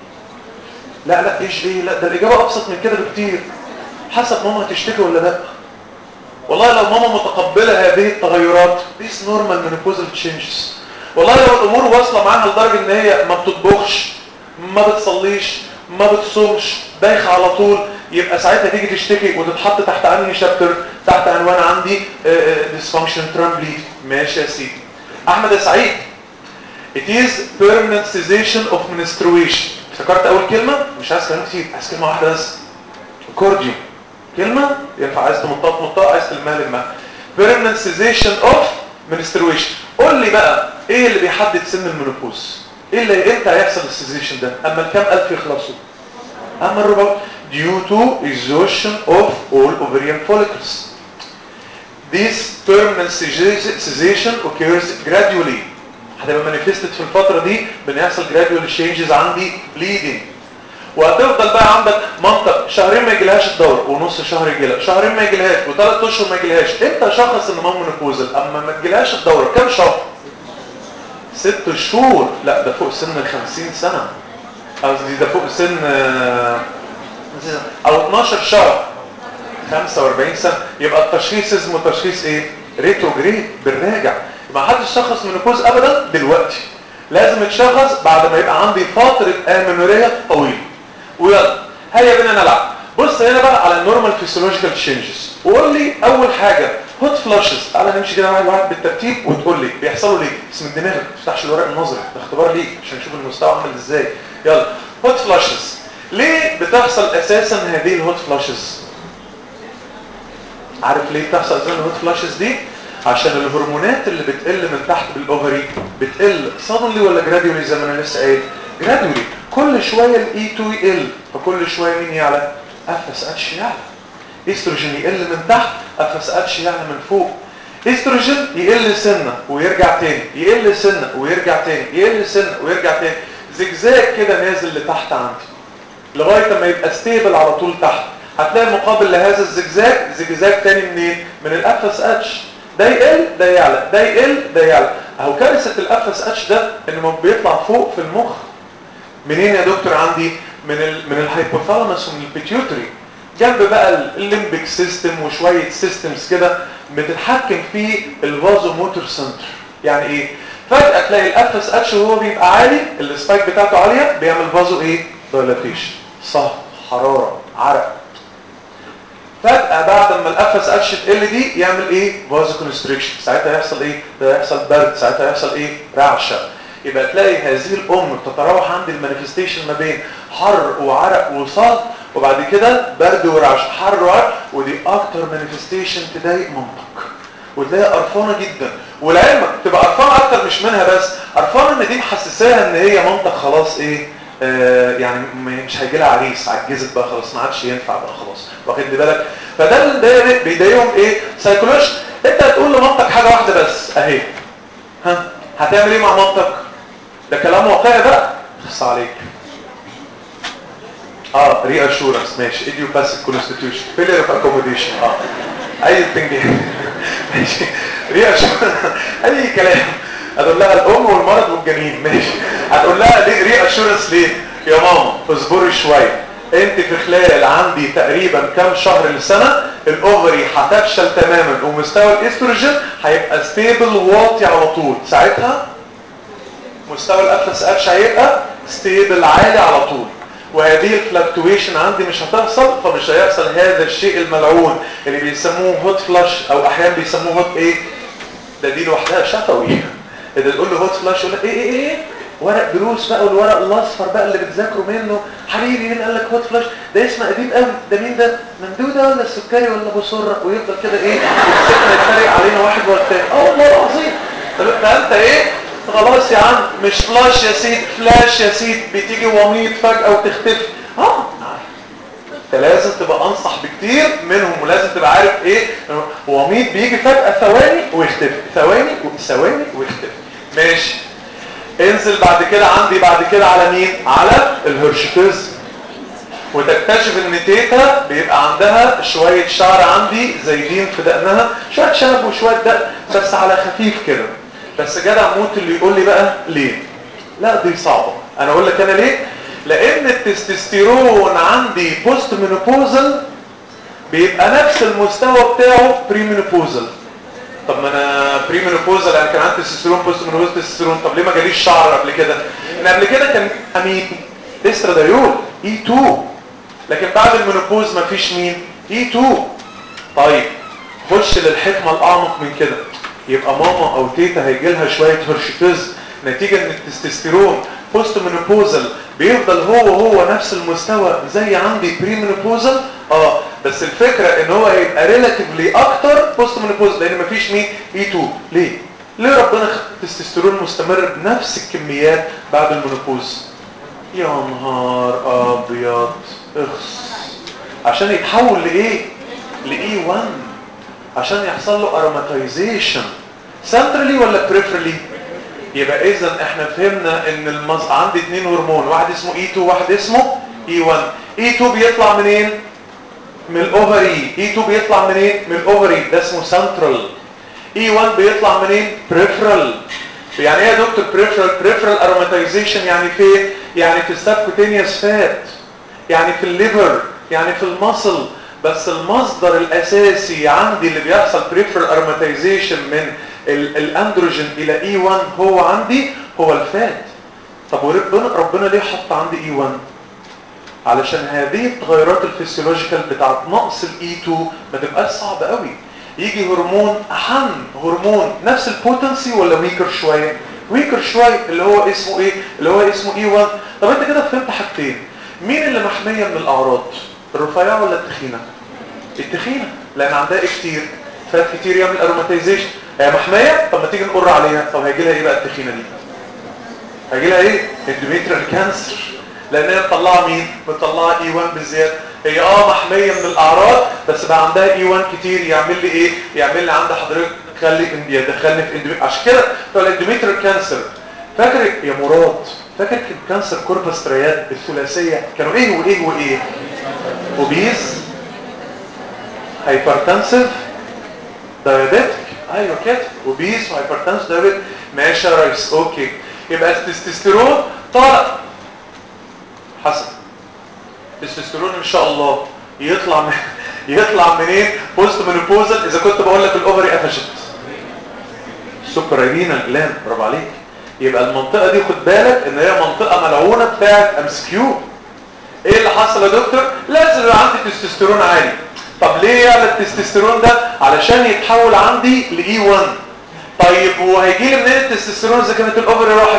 لا لا ايش ايه لا ده الاجابه ابسط من كده بكتير حسب ماما هتشتكي ولا لا والله لو ماما متقبلة هذه التغيرات these normal menopausal changes والله لو الامور واصلة معاها لدرجة ان هي ما بتطبخش ما بتصليش ما بتصومش دايخة على طول يبقى ساعتها تيجي تشتكي وتتحط تحت انهي شابتر تحت عنوان عندي dysfunction ترامبلي ماشي يا سيدي احمد يا سعيد it is permanent cessation of menstruation افتكرت اول كلمة مش عايز كلام كتير عايز كلمة واحدة بس كورديوم كلمة ينفع عايز تمطها تمطها عايز تلمها لمها permanent cessation of menstruation قول لي بقى ايه اللي بيحدد سن المينوبوز ايه اللي امتى هيحصل السيزيشن ده اما الكام الف يخلصوا اما الربع due to exhaustion of all ovarian follicles this permanent cessation occurs gradually هتبقى manifested في الفترة دي بنحصل gradual changes عندي bleeding وهتفضل بقى عندك منطق شهرين ما يجيلهاش الدورة ونص شهر يجيلها شهرين ما يجيلهاش وثلاث اشهر ما يجيلهاش امتى شخص ان مام منوبوزل اما ما تجيلهاش الدورة كام شهر ست شهور لا ده فوق سن ال 50 سنة قصدي ده فوق سن او 12 شهر 45 سنة يبقى التشخيص اسمه تشخيص ايه ريتروجريد بالراجع ما حدش شخص منوبوز ابدا دلوقتي لازم يتشخص بعد ما يبقى عندي فترة امنورية طويلة ويلا هيا بينا نلعب بص هنا بقى على النورمال فيسيولوجيكال تشينجز وقول لي اول حاجه هوت فلاشز تعالى نمشي كده واحد واحد بالترتيب وتقول لي بيحصلوا ليه اسم الدماغ ما تفتحش الورق النظري ده اختبار ليك عشان نشوف المستوى عامل ازاي يلا هوت فلاشز ليه بتحصل اساسا هذه الهوت فلاشز عارف ليه بتحصل اساسا الهوت فلاشز دي عشان الهرمونات اللي بتقل من تحت بالاوفري بتقل suddenly ولا gradually زي ما انا لسه قايل gradually كل شوية الاي 2 يقل فكل شوية مين يعلى اف اس اتش يعلى استروجين يقل من تحت اف اس اتش يعلى من فوق استروجين يقل سنة ويرجع تاني يقل سنة ويرجع تاني يقل سنة ويرجع تاني زجزاج كده نازل لتحت عندي لغاية ما يبقى ستيبل على طول تحت هتلاقي مقابل لهذا الزجزاج زجزاج تاني منين من الاف اس اتش ده يقل ده يعلى ده يقل ده يعلى اهو كارثة الاف اس اتش ده انه بيطلع فوق في المخ منين يا دكتور عندي من ال من الهايبوثالاموس ومن البيتيوتري جنب بقى الليمبيك سيستم وشويه سيستمز كده بتتحكم في الفازو موتور سنتر يعني ايه فجاه تلاقي الاف اس اتش وهو بيبقى عالي السبايك بتاعته عاليه بيعمل فازو ايه دايلاتيشن صهد حراره عرق فجاه بعد ما الاف اس اتش تقل دي يعمل ايه فازو كونستريكشن ساعتها يحصل ايه ده يحصل برد ساعتها يحصل ايه رعشه يبقى تلاقي هذه الام بتتراوح عند المانيفستيشن ما بين حر وعرق وصهد وبعد كده برد ورعش حر وعرق ودي اكتر مانيفستيشن تضايق مامتك وتلاقيها قرفانه جدا ولعلمك تبقى قرفانه اكتر مش منها بس قرفانه ان دي محسساها ان هي مامتك خلاص ايه آه يعني مش هيجي لها عريس عجزت بقى خلاص ما عادش ينفع بقى خلاص واخد بالك فده اللي بيضايقهم ايه سايكولوجي انت هتقول لمامتك حاجه واحده بس اهي ها هتعمل ايه مع مامتك ده كلام واقعي بقى خص عليك اه ري اشورنس ماشي ايديوباثيك كونستيتيوشن فيلير اوف اكوموديشن اه اي ثينج ماشي ري اشورنس اي كلام هتقول لها الام والمرض والجنين ماشي هتقول لها ليه ري اشورنس ليه يا ماما اصبري شويه انت في خلال عندي تقريبا كام شهر لسنه الاوفري هتفشل تماما ومستوى الاستروجين هيبقى ستيبل واطي على طول ساعتها مستوى الاف اس اتش هيبقى ستيبل عالي على طول وهذه الفلكتويشن عندي مش هتحصل فمش هيحصل هذا الشيء الملعون اللي بيسموه هوت فلاش او احيانا بيسموه هوت ايه ده دي لوحدها شفوي اذا تقول له هوت فلاش يقول لك ايه ايه ايه ورق دروس بقى والورق الاصفر بقى اللي بتذاكروا منه حبيبي مين قال لك هوت فلاش ده اسم قديم قوي ده مين ده ممدوده ولا السكري ولا ابو سره ويفضل كده ايه يمسكنا يتريق علينا واحد ورا التاني اه والله العظيم طب ده انت ايه خلاص يا عم مش فلاش يا سيد فلاش يا سيد بتيجي وميض فجأة وتختفي اه انت لازم تبقى انصح بكتير منهم ولازم تبقى عارف ايه وميض بيجي فجأة ثواني ويختفي ثواني وثواني ويختفي ماشي انزل بعد كده عندي بعد كده على مين على الهرشفيز وتكتشف ان تيتا بيبقى عندها شوية شعر عندي زايدين في دقنها شوية شنب وشوية دقن بس على خفيف كده بس جدع موت اللي يقول لي بقى ليه لا دي صعبة انا اقول لك انا ليه لان التستوستيرون عندي بوست مينوبوزل بيبقى نفس المستوى بتاعه بري مينوبوزل طب ما انا بري مينوبوزل يعني كان عندي تستوستيرون بوست مينوبوزل تستوستيرون طب ليه ما جاليش شعر قبل كده ان قبل كده كان امين استرادايول اي 2 لكن بعد المينوبوز مفيش مين اي 2 طيب خش للحكمه الاعمق من كده يبقى ماما او تيتا هيجي لها شويه هرشفيز نتيجه ان التستوستيرون بوست مينوبوزل بيفضل هو هو نفس المستوى زي عندي بري مينوبوزل اه بس الفكره ان هو هيبقى ريلاتيفلي اكتر بوست مينوبوزل لان مفيش مين اي 2 ليه ليه ربنا خلق التستوستيرون مستمر بنفس الكميات بعد المينوبوز يا نهار ابيض اخس عشان يتحول لايه لاي 1 عشان يحصل له اروماتيزيشن سنترالي ولا بريفرالي يبقى اذا احنا فهمنا ان المز... عندي اثنين هرمون واحد اسمه اي 2 واحد اسمه اي 1 اي 2 بيطلع منين من الاوفري اي 2 بيطلع منين من الاوفري ده اسمه سنترال اي 1 بيطلع منين بريفرال يعني ايه يا دكتور بريفرال بريفرال اروماتيزيشن يعني في يعني في السبكوتينيوس فات يعني في الليفر يعني في المصل بس المصدر الاساسي عندي اللي بيحصل بريفرال اروماتيزيشن من الاندروجين الى اي 1 هو عندي هو الفات طب وربنا ربنا ليه حط عندي اي 1 علشان هذه التغيرات الفسيولوجيكال بتاعت نقص الاي 2 ما تبقاش صعبه قوي يجي هرمون احن هرمون نفس البوتنسي ولا ويكر شويه ويكر شويه اللي هو اسمه ايه اللي هو اسمه اي 1 طب انت كده فهمت حاجتين مين اللي محميه من الاعراض الرفيعه ولا التخينه التخينه لان عندها كتير فات كتير يعمل اروماتيزيشن هي محميه طب ما تيجي نقر عليها طب هيجي لها ايه بقى التخينه دي هيجي لها ايه اندوميتريال كانسر لان هي مطلعه مين مطلعه اي 1 بالزياده هي اه محميه من الاعراض بس بقى عندها اي 1 كتير يعمل لي ايه يعمل لي عند حضرتك خلي يدخلني في اندوميتريال عشان كده بتوع الاندوميتريال كانسر فاكر يا مراد فاكر كانسر كوربس ترياد الثلاثيه كانوا ايه وايه وايه اوبيز هايبرتنسيف دايابيتك ايوه كده اوبيز وهايبرتنسيف دايابيتك ماشي يا ريس اوكي يبقى التستوستيرون طالع حسن التستوستيرون ان شاء الله يطلع من يطلع منين بوست مينوبوزال اذا كنت بقول لك الاوفري قفشت سوبرارينا جلاند برافو عليك يبقى المنطقه دي خد بالك ان هي منطقه ملعونه بتاعت ام اس كيو ايه اللي حصل يا دكتور لازم يبقى عندي تستوستيرون عالي طب ليه يعمل التستوستيرون ده علشان يتحول عندي لاي 1 طيب وهيجي لي منين التستوستيرون اذا كانت الاوفري راحت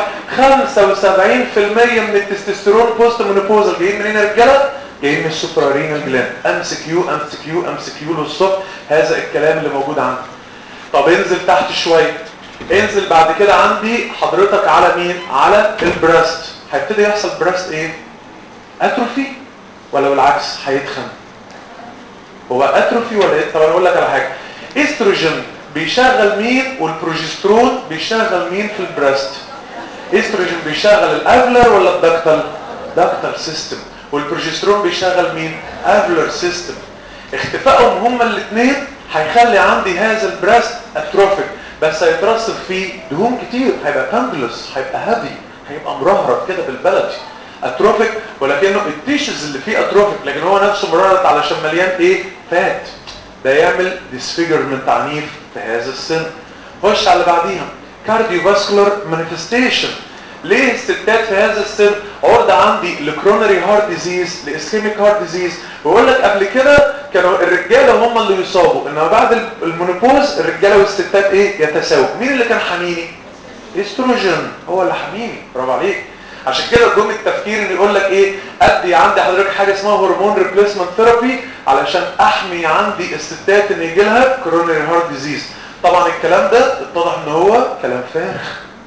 75% من التستوستيرون بوست مينوبوزال جايين منين يا رجاله جايين من السوبرارينال جلاند ام سي كيو ام سي كيو ام سي كيو للصبح هذا الكلام اللي موجود عندي طب انزل تحت شويه انزل بعد كده عندي حضرتك على مين على البريست هيبتدي يحصل بريست ايه اتروفي ولا بالعكس هيتخن هو اتروفي ولا ايه طب انا اقول لك على حاجه استروجين بيشغل مين والبروجسترون بيشغل مين في البريست استروجين بيشغل الافلر ولا الدكتال دكتال سيستم والبروجسترون بيشغل مين افلر سيستم اختفائهم هما الاثنين هيخلي عندي هذا البريست اتروفيك بس هيترسب فيه دهون كتير هيبقى كانجلس هيبقى هابي هيبقى مرهرب كده بالبلدي اتروفيك ولكنه التيشز اللي فيه اتروفيك لكن هو نفسه مرهرب علشان مليان ايه فات ده يعمل ديسفيجرمنت عنيف في هذا السن خش على اللي بعديها كارديوفاسكولار مانيفستيشن ليه الستات في هذا السن عرضة عندي لكرونري هارت ديزيز لاسكيميك هارت ديزيز ويقول لك قبل كده كانوا الرجاله هم اللي يصابوا انما بعد المونوبوز الرجاله والستات ايه يتساووا مين اللي كان حميني استروجين هو اللي حميني برافو عليك عشان كده جم التفكير ان يقول لك ايه ادي عندي حضرتك حاجه اسمها هرمون ريبليسمنت ثيرابي علشان احمي عندي الستات ان يجي لها كرونري هارت ديزيز طبعا الكلام ده اتضح ان هو كلام فارغ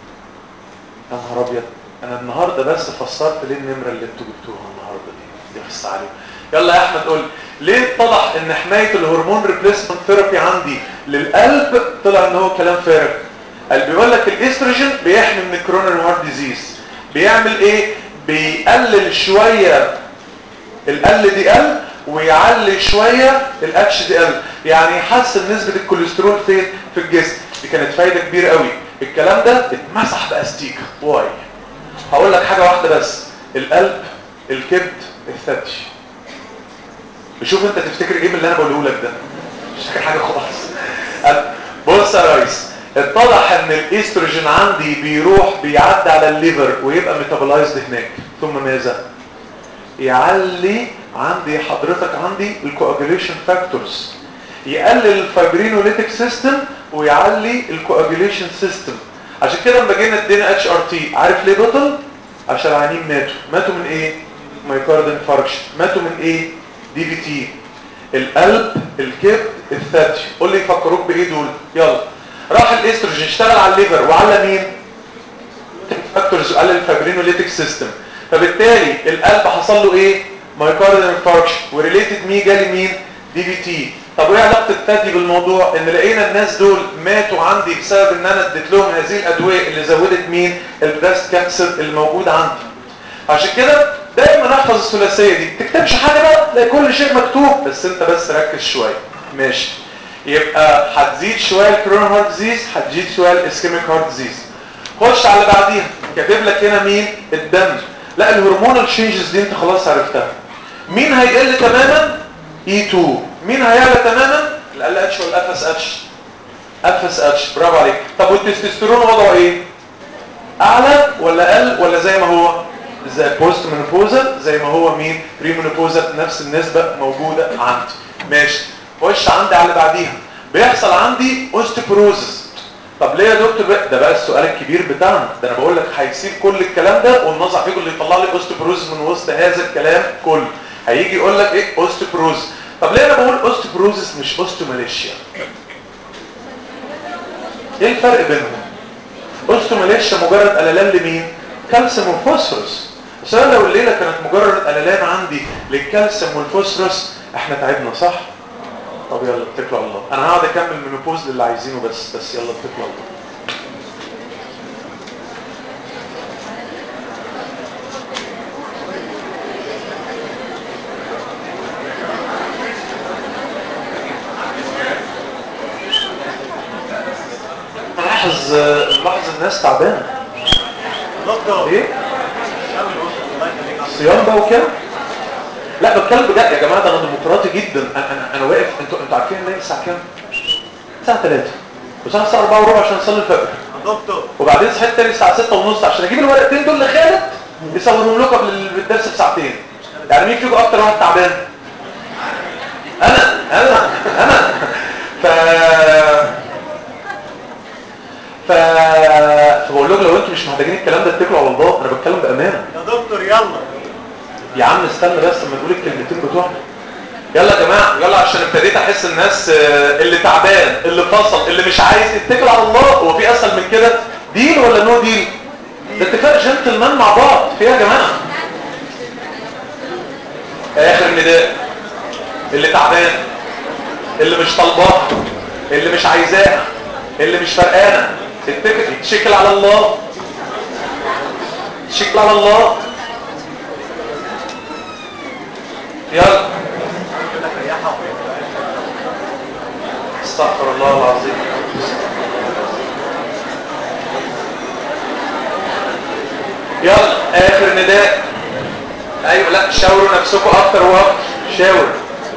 يا نهار ابيض انا النهارده بس فسرت ليه النمره اللي انتوا جبتوها النهارده دي دي بس عليهم يلا يا احمد قول ليه اتضح ان حمايه الهرمون ريبليسمنت ثيرابي عندي للقلب طلع ان هو كلام فارغ قال بيقول لك الاستروجين بيحمي من الكرونري هارت ديزيز بيعمل ايه بيقلل شويه ال دي ال ويعلي شويه الاتش دي ال يعني يحسن نسبه الكوليسترول فين في الجسم دي كانت فايده كبيره قوي الكلام ده اتمسح باستيكه واي هقول لك حاجه واحده بس القلب الكبد الثدي بشوف انت تفتكر ايه من اللي انا بقوله لك ده مش فاكر حاجه خالص بص يا ريس اتضح ان الاستروجين عندي بيروح بيعدي على الليفر ويبقى ميتابولايزد هناك ثم ماذا يعلي عندي حضرتك عندي الكواجوليشن فاكتورز يقلل الفايبرينوليتيك سيستم ويعلي الكواجوليشن سيستم عشان كده لما جينا ادينا اتش ار تي عارف ليه بطل عشان العيانين ماتوا ماتوا من ايه مايكارد انفاركشن ماتوا من ايه دي في تي القلب الكبد الثدي قول لي يفكروك بايه دول يلا راح الاستروجين اشتغل على الليفر وعلى مين فاكتورز وقلل الفايبرينوليتيك سيستم فبالتالي القلب حصل له ايه مايكارد انفاركشن وريليتد مي جالي مين دي في تي طب وايه علاقه الثدي بالموضوع ان لقينا الناس دول ماتوا عندي بسبب ان انا اديت لهم هذه الادويه اللي زودت مين البريست كانسر اللي موجود عندي عشان كده دايما احفظ الثلاثيه دي تكتبش حاجه بقى تلاقي كل شيء مكتوب بس انت بس ركز شويه ماشي يبقى هتزيد شويه الكورونا هارت ديزيز هتزيد شويه الاسكيميك هارت ديزيز خش على اللي بعديها كاتب لك هنا مين الدم لا الهرمونال تشينجز دي انت خلاص عرفتها مين هيقل تماما اي 2 مين هيعلى تماما ال اتش والاف اس اتش اف اس اتش برافو عليك طب والتستوستيرون وضعه ايه اعلى ولا اقل ولا زي ما هو زي بوست منوبوزا زي ما هو مين بري منوبوزا نفس النسبه موجوده عندي ماشي خش عندي على اللي بعديها بيحصل عندي اوستيبروزس طب ليه يا دكتور بقى ده بقى السؤال الكبير بتاعنا ده انا بقول لك هيسيب كل الكلام ده والنظر فيكم اللي يطلع لي اوستيبروزس من وسط هذا الكلام كله هيجي يقول لك ايه اوستيبروز طب ليه انا بقول اوستيبروزس مش اوستوماليشيا ايه الفرق بينهم اوستوماليشيا مجرد قللان لمين كالسيوم وفوسفورس بس انا لو الليله كانت مجرد قللان عندي للكالسيوم والفوسفورس احنا تعبنا صح طب يلا اتكلوا على الله انا هقعد اكمل منوبوز للي عايزينه بس بس يلا اتكلوا على الله لاحظ لاحظ الناس تعبانه دكتور ايه كمل وصل الله يخليك عم. صيام بقى وكده لا بتكلم بجد يا جماعه ده انا ديمقراطي جدا انا انا, أنا واقف انتوا انتوا عارفين ان الساعه كام الساعه 3 وصحى الساعه 4 وربع عشان اصلي الفجر يا دكتور وبعدين صحيت تاني الساعه 6 ونص عشان اجيب الورقتين دول لخالد يصورهم لكم قبل الدرس بساعتين يعني مين فيكم اكتر واحد تعبان انا انا انا ف ف فبقول لكم لو انتوا مش محتاجين الكلام ده اتكلوا على الله انا بتكلم بامانه يا دكتور يلا يا عم استنى بس لما تقول الكلمتين بتوعنا يلا يا جماعه يلا عشان ابتديت احس الناس آه، اللي تعبان اللي فصل اللي مش عايز يتكل على الله هو في اسهل من كده ديل ولا نو ديل ده اتفاق جنتلمان مع بعض في إيه يا جماعه اخر نداء اللي تعبان اللي مش طالباه اللي مش عايزاه اللي مش فرقانه اتكل اتشكل على الله شكل على الله يلا استغفر الله العظيم يلا اخر نداء ايوه لا شاوروا نفسكم اكتر واكتر شاور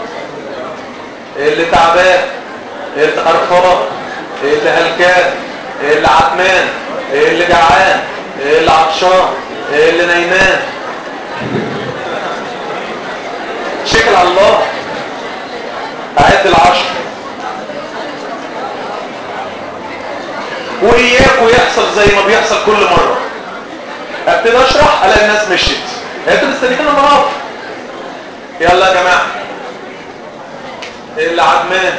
اللي تعبان اللي قرفان اللي هلكان اللي عتمان اللي جعان اللي عطشان اللي نايمان شكل على الله عد العشر واياكوا يحصل زي ما بيحصل كل مرة ابتدي اشرح الاقي الناس مشيت انتوا مستنيين المناطق يلا يا جماعة اللي عدمان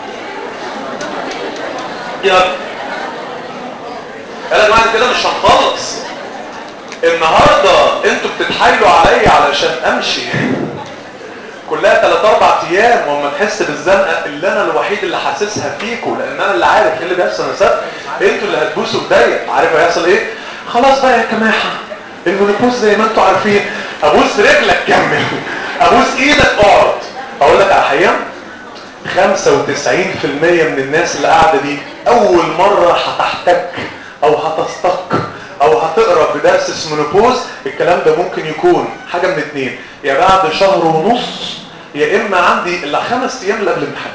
يلا يلا يا جماعة كده مش هنخلص النهاردة انتوا بتتحايلوا عليا علشان امشي كلها 3 4 ايام وما تحس بالزنقه اللي انا الوحيد اللي حاسسها فيكم لان انا اللي عارف ايه اللي بيحصل يا ساتر انتوا اللي هتبوسوا ايديا عارف هيحصل ايه خلاص بقى يا كماحه المونوبوز زي ما انتوا عارفين ابوس رجلك كمل ابوس ايدك اقعد اقول لك على حقيقه 95% من الناس اللي قاعده دي اول مره هتحتك او هتستق او هتقرا بدرس اسمه مونوبوز الكلام ده ممكن يكون حاجه من اتنين يا بعد شهر ونص يا اما عندي الا خمس ايام اللي قبل الامتحان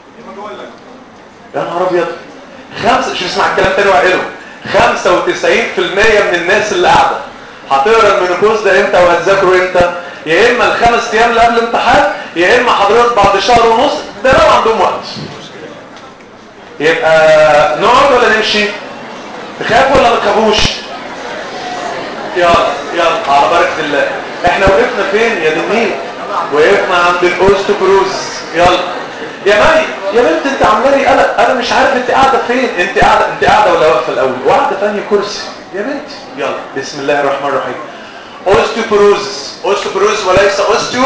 يا نهار ابيض خمسه شوف اسمع الكلام تاني وعقله 95% من الناس اللي قاعده هتقرا المينوبوز ده امتى وهتذاكره امتى يا اما الخمس ايام اللي قبل الامتحان يا اما حضرتك بعد شهر ونص ده لو عندهم وقت يبقى نقعد ولا نمشي تخاف ولا ما تخافوش يلا يلا على بركه الله احنا وقفنا فين يا دنيا وقفنا عند الاوستوبروز يلا يا مي يا بنت انت عامله لي قلق انا مش عارف انت قاعده فين انت قاعده انت قاعده ولا واقفه الاول وقاعده ثاني كرسي يا بنت يلا بسم الله الرحمن الرحيم اوستوبروز اوستوبروز وليس اوستيو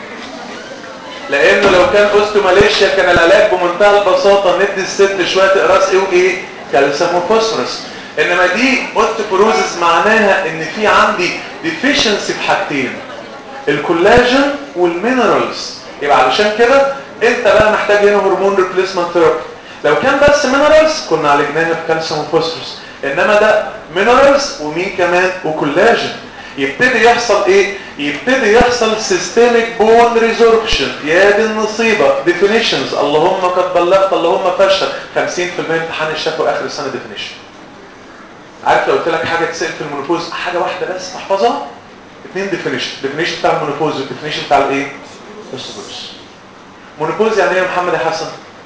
لانه لو كان اوستو ماليشيا كان العلاج بمنتهى البساطه ندي الست شويه اقراص ايه وايه كالسيوم وفوسفورس انما دي اوستوبروزس معناها ان في عندي ديفيشنسي في حاجتين الكولاجين والمينرالز يبقى علشان كده انت بقى محتاج هنا هرمون ريبليسمنت ثيرابي لو كان بس مينرالز كنا عالجناها بكالسيوم وفوسفورس انما ده مينرالز ومين كمان وكولاجين يبتدي يحصل ايه يبتدي يحصل سيستميك بون ريزوربشن يا دي النصيبه ديفينيشنز اللهم قد بلغت اللهم فشل 50% امتحان الشفوي اخر السنه ديفينيشن عارف لو قلت لك حاجه تسال في المونوبوز حاجه واحده بس تحفظها اثنين ديفينيشن ديفينيشن بتاع المونوبوز والديفينيشن بتاع الايه السبوز مونوبوز يعني ايه يا محمد يا حسن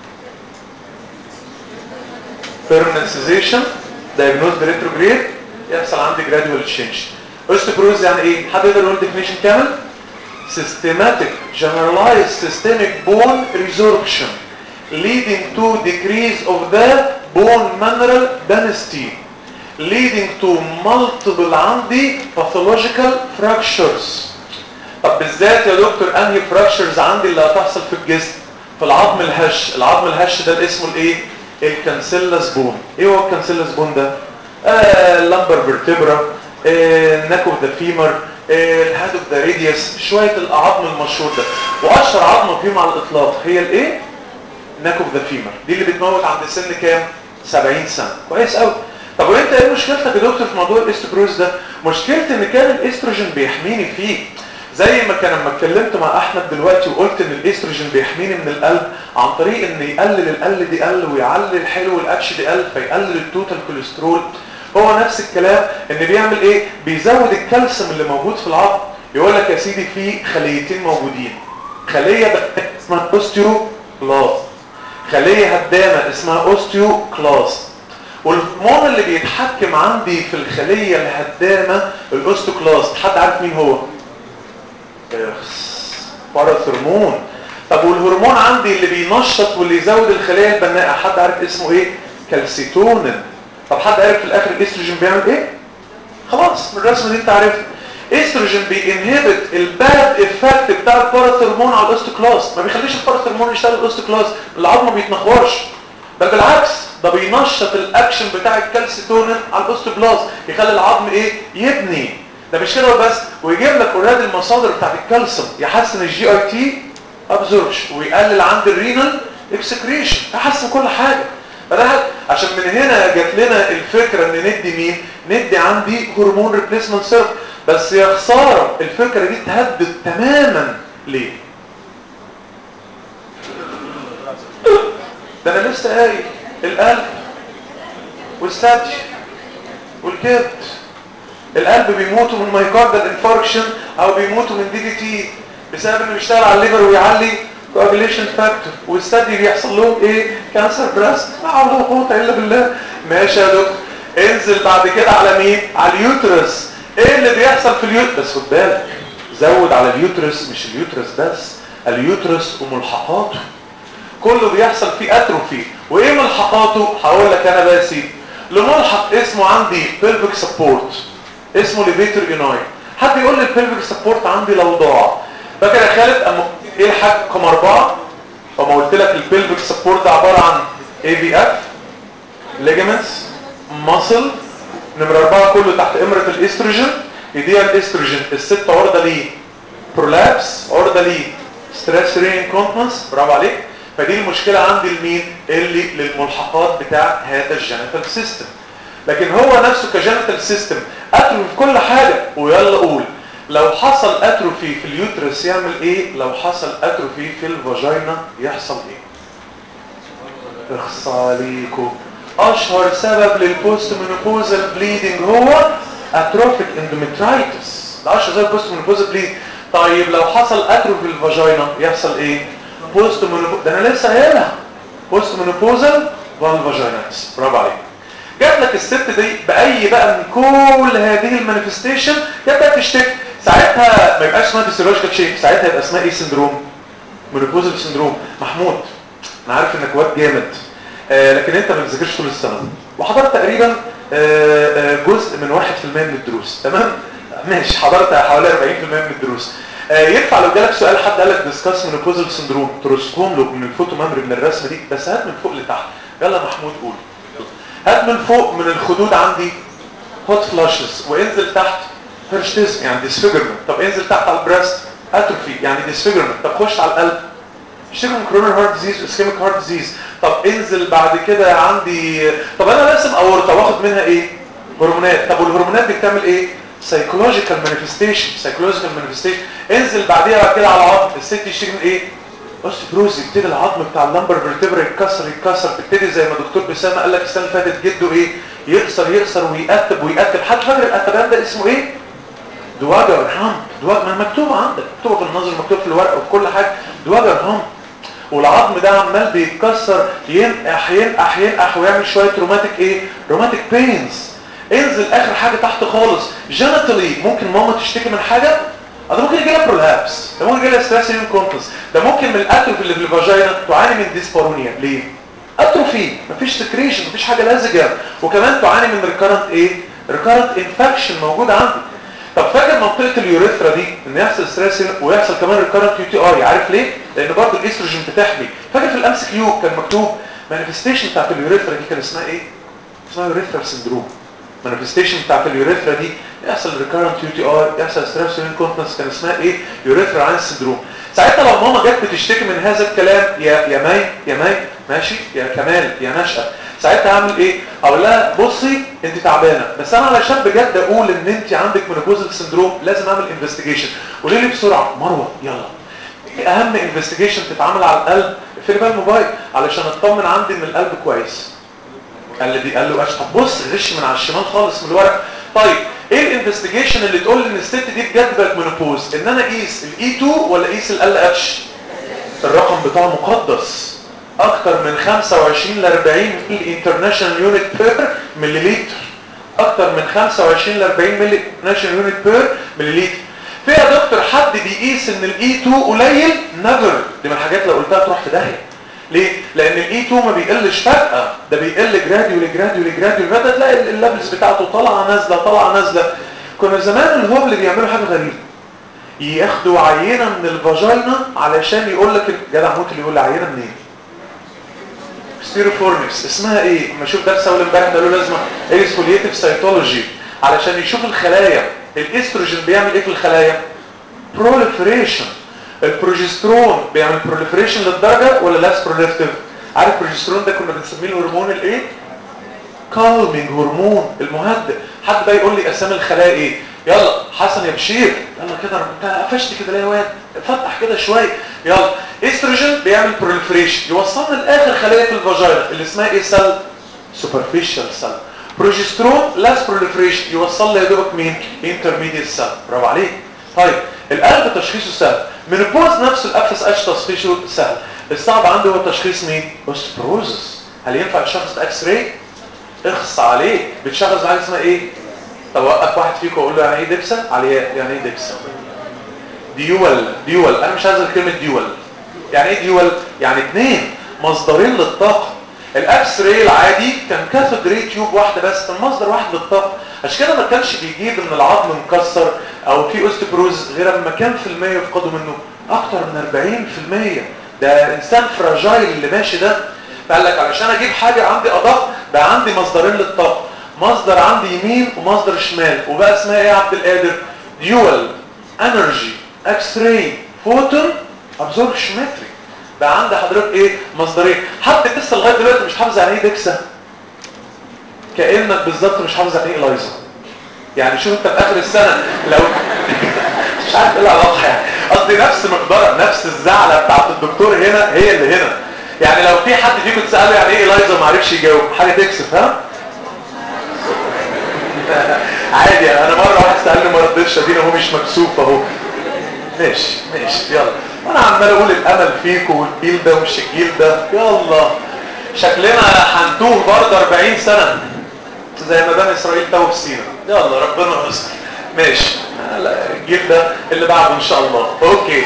permanent cessation diagnosed retrograde يحصل عندي gradual change اوستوبروز يعني ايه حد يقدر يقول ديفينيشن كامل systematic generalized systemic bone resorption leading to decrease of the bone mineral density leading to multiple عندي pathological fractures طب بالذات يا دكتور انهي fractures عندي اللي هتحصل في الجسم في العظم الهش العظم الهش ده اللي اسمه الايه الكانسيلاس بون ايه هو الكانسيلاس بون ده آه اللمبر فيرتبرا آه ناك اوف ذا فيمر آه الهاد اوف ذا ريديوس شويه العظم المشهور ده واشهر عظمه فيهم على الاطلاق هي الايه ناك اوف ذا فيمر دي اللي بتموت عند سن كام 70 سنه كويس قوي طب وانت ايه مشكلتك يا دكتور في موضوع الاستروز ده مشكلتي ان كان الاستروجين بيحميني فيه زي ما كان لما اتكلمت مع احمد دلوقتي وقلت ان الاستروجين بيحميني من القلب عن طريق ان يقلل القلب دي قل ويعلي الحلو الاتش دي قل فيقلل التوتال كوليسترول هو نفس الكلام ان بيعمل ايه بيزود الكالسيوم اللي موجود في العظم يقول لك يا سيدي في خليتين موجودين خليه اسمها اوستيو كلاس خليه هدامه اسمها اوستيو كلاس والهرمون اللي بيتحكم عندي في الخليه الهدامه الاوستوكلاست حد عارف مين هو باراثرمون طب والهرمون عندي اللي بينشط واللي يزود الخلايا البناءه حد عارف اسمه ايه كالسيتونين طب حد عارف في الاخر الاستروجين بيعمل ايه خلاص من الرسمه دي انت عارف استروجين بينهبت الباد افكت بتاع الباراثرمون على الاوستوكلاست ما بيخليش الباراثرمون يشتغل الاوستوكلاست العظم ما بيتنخورش بل بالعكس ده بينشط الاكشن بتاع الكالسيتونين على الاوستوبلاست يخلي العظم ايه يبني ده مش كده بس ويجيب لك اوريدي المصادر بتاعت الكالسيوم يحسن الجي اي تي ابزوربشن ويقلل عند الرينال اكسكريشن يحسن كل حاجه فده عشان من هنا جات لنا الفكره ان ندي مين ندي عندي هرمون ريبليسمنت سيرب بس يا خساره الفكره دي اتهدت تماما ليه ده انا لسه قايل القلب والثدي والكبد القلب بيموتوا من مايكاردال انفاركشن او بيموتوا من دي دي تي بسبب انه بيشتغل على الليفر ويعلي كواجيليشن فاكتور والثدي بيحصل لهم ايه كانسر براست لا حول ولا قوه الا بالله ماشي يا دكتور انزل بعد كده على مين على اليوترس ايه اللي بيحصل في اليوترس بس خد بالك زود على اليوترس مش اليوترس بس اليوترس وملحقاته كله بيحصل فيه اتروفي وايه ملحقاته هقول لك انا بقى يا سيدي لملحق اسمه عندي بيلفيك سبورت اسمه ليفيتر يوناي حد يقول لي البيلفيك سبورت عندي لو ضاع فاكر يا خالد اما ايه الحاجه رقم اربعه اما قلت لك البيلفيك سبورت ده عباره عن اي بي اف ليجمنتس ماسل نمره اربعه كله تحت امره الاستروجين يديها الاستروجين الست عرضه ليه برولابس عرضه ليه ستريس رين كونتنس برافو عليك فدي المشكله عندي لمين اللي للملحقات بتاع هذا الجينيتال سيستم لكن هو نفسه كجينيتال سيستم اتروفي في كل حاجه ويلا قول لو حصل اتروفي في اليوترس يعمل ايه لو حصل اتروفي في الفاجينا يحصل ايه اخص عليكم اشهر سبب للبوست مينوبوزال بليدنج هو اتروفيك اندوميترايتس ده اشهر سبب بوست مينوبوزال بليدنج طيب لو حصل اتروفي في الفاجينا يحصل ايه بوست مينوبوزال ده انا لسه قايلها بوست مينوبوزال فالفاجينايتس برافو عليك جات لك الست دي باي بقى من كل هذه المانيفستيشن تبدا تشتكي ساعتها ما يبقاش اسمها فيسيولوجيكال شيب ساعتها يبقى اسمها ايه سندروم مينوبوزال سندروم محمود انا عارف انك واد جامد آه لكن انت ما بتذاكرش طول السنه وحضرت تقريبا آه آه جزء من 1% من الدروس تمام ماشي حضرت حوالي 40% من الدروس آه ينفع لو جالك سؤال حد قال لك ديسكاس مينوبوزال سندروم ترسكم له من الفوتو ميموري من الرسمه دي بس هات من فوق لتحت يلا محمود قول هات من فوق من الخدود عندي هوت فلاشز وانزل تحت هيرشتيزم يعني ديسفيجرمنت طب انزل تحت على البريست اتروفي يعني ديسفيجرمنت طب خش على القلب اشتكي من كورونر هارت ديزيز واسكيميك هارت ديزيز طب انزل بعد كده عندي طب انا راسم اورطه واخد منها ايه هرمونات طب والهرمونات دي بتعمل ايه سايكولوجيكال مانيفستيشن سايكولوجيكال مانيفستيشن انزل بعديها بعد كده على العظم الست تشتكي من ايه اوستيبروز يبتدي العظم بتاع اللمبر فيرتبرا يتكسر يتكسر تبتدي زي ما دكتور بسامه قال لك السنه اللي فاتت جده ايه يقصر يقصر ويقتب ويقتب حد فاكر القتبان ده اسمه ايه دواجر هامب دواجر ما مكتوبه عندك مكتوبه في النظر مكتوبه في الورقه وفي كل حاجه دواجر هامب والعظم ده عمال بيتكسر ينقح ينقح ينقح ويعمل شويه روماتيك ايه روماتيك بينز انزل اخر حاجه تحت خالص جينيتالي ممكن ماما تشتكي من حاجه ده ممكن يجي لها برولابس ده ممكن يجي لها ستريس انكونتنس ده ممكن من الاتروفي اللي في الفاجينا تعاني من ديسبارونيا ليه اتروفي مفيش سكريشن مفيش حاجه لازجه وكمان تعاني من ريكارنت ايه ريكارنت انفكشن موجود عندي طب فاكر منطقه اليوريثرا دي ان يحصل ستريس ويحصل كمان ريكارنت يو تي اي عارف ليه لان برضه الاستروجين بتحمي فاكر في الام سي كيو كان مكتوب مانيفستيشن بتاعت اليوريثرا دي كان اسمها ايه اسمها يوريثرا سندروم مانيفستيشن بتاعت اليوريثرا دي يحصل ريكارنت يو تي اي يحصل ستريس انكونتنس كان اسمها ايه يوريثرا عين سندروم ساعتها لو ماما جت بتشتكي من هذا الكلام يا يا ماي يا ماي ماشي يا كمال يا نشأة ساعتها اعمل ايه اقول لها بصي انت تعبانه بس انا علشان بجد اقول ان انت عندك مينوبوزال سندروم لازم اعمل انفستيجيشن قولي لي بسرعه مروه يلا ايه اهم انفستيجيشن تتعمل على القلب في بقى الموبايل علشان اطمن عندي ان القلب كويس قال لي دي قال له اشطب بص غش من على الشمال خالص من الورق طيب ايه الانفستيجيشن اللي تقول لي ان الست دي بجد بقت مينوبوز ان انا اقيس الاي 2 ولا اقيس ال اتش الرقم بتاعه مقدس اكتر من 25 ل 40 ملي انترناشونال يونت بير مليلتر اكتر من 25 ل 40 ملي انترناشونال يونت بير مليلتر في يا دكتور حد بيقيس ان الاي 2 قليل نيفر دي من الحاجات لو قلتها تروح في داهيه ليه؟ لان الاي 2 ما بيقلش فجأة ده بيقل جراديولي جراديولي جراديولي فجأة تلاقي الليفلز بتاعته طالعه نازله طالعه نازله كنا زمان الهبل بيعملوا حاجه غريبه ياخدوا عينه من الفاجينا علشان يقول لك جدع موت اللي يقول لي عينه منين؟ ستيروفورنكس اسمها ايه؟ اما اشوف درس اول امبارح قالوا لازم اكسفوليتيف سيتولوجي علشان يشوف الخلايا الاستروجين بيعمل ايه في الخلايا proliferation البروجسترون بيعمل proliferation للدرجه ولا less proliferative عارف البروجسترون ده كنا بنسميه الهرمون الايه كالمينج هرمون المهدئ حد بقى يقول لي اسامي الخلايا ايه يلا حسن يا بشير يلا كده انا انت قفشت كده ليه يا واد فتح كده شويه يلا استروجين بيعمل بروليفريشن يوصلنا لاخر خليه في الفاجينا اللي اسمها ايه سيل سوبرفيشال سيل بروجسترون لاس بروليفريشن يوصل لي يا دوبك مين انترميديت سيل برافو عليك طيب القلب تشخيصه سهل منوبوز نفسه الافس اتش تشخيصه سهل الصعب عنده هو تشخيص مين اوستروزس هل ينفع الشخص اكس راي اخص عليه بتشخص حاجه اسمها ايه طب وقف واحد فيكم واقول له يعني ايه دبسه عليه يعني ايه دبسه ديول ديول انا مش عايز كلمه ديول يعني ايه ديول يعني اثنين مصدرين للطاقه الاكس راي العادي كان كاثود ري تيوب واحده بس كان مصدر واحد للطاقه عشان كده ما كانش بيجيب ان العظم مكسر او في اوستيبروز غير اما كام في المية يفقدوا منه اكتر من 40% ده انسان فراجايل اللي ماشي ده فقال لك علشان اجيب حاجه عندي ادق بقى عندي مصدرين للطاقه مصدر عندي يمين ومصدر شمال وبقى اسمها ايه يا عبد القادر ديول انرجي اكس راي فوتون ابزوربشن متري بقى عندي حضرتك ايه مصدرين حد لسه لغايه دلوقتي مش حافظ يعني ايه دكسه كانك بالظبط مش حافظ يعني ايه الايزا يعني شوف انت في اخر السنه لو مش عارف ايه العلاقه يعني قصدي نفس مقدار نفس الزعله بتاعت الدكتور هنا هي اللي هنا يعني لو في حد فيكم تساله يعني ايه الايزا ما عرفش يجاوب حاجه تكسف ها عادي انا مره واحد سالني ما ردتش ادينا هو مش مكسوف اهو ماشي ماشي يلا وانا عمال اقول الامل فيكم والجيل ده ومش الجيل ده يلا شكلنا هنتوه برضه 40 سنه زي ما بني اسرائيل توه في سينا يلا ربنا يستر ماشي لا الجيل ده اللي بعده ان شاء الله اوكي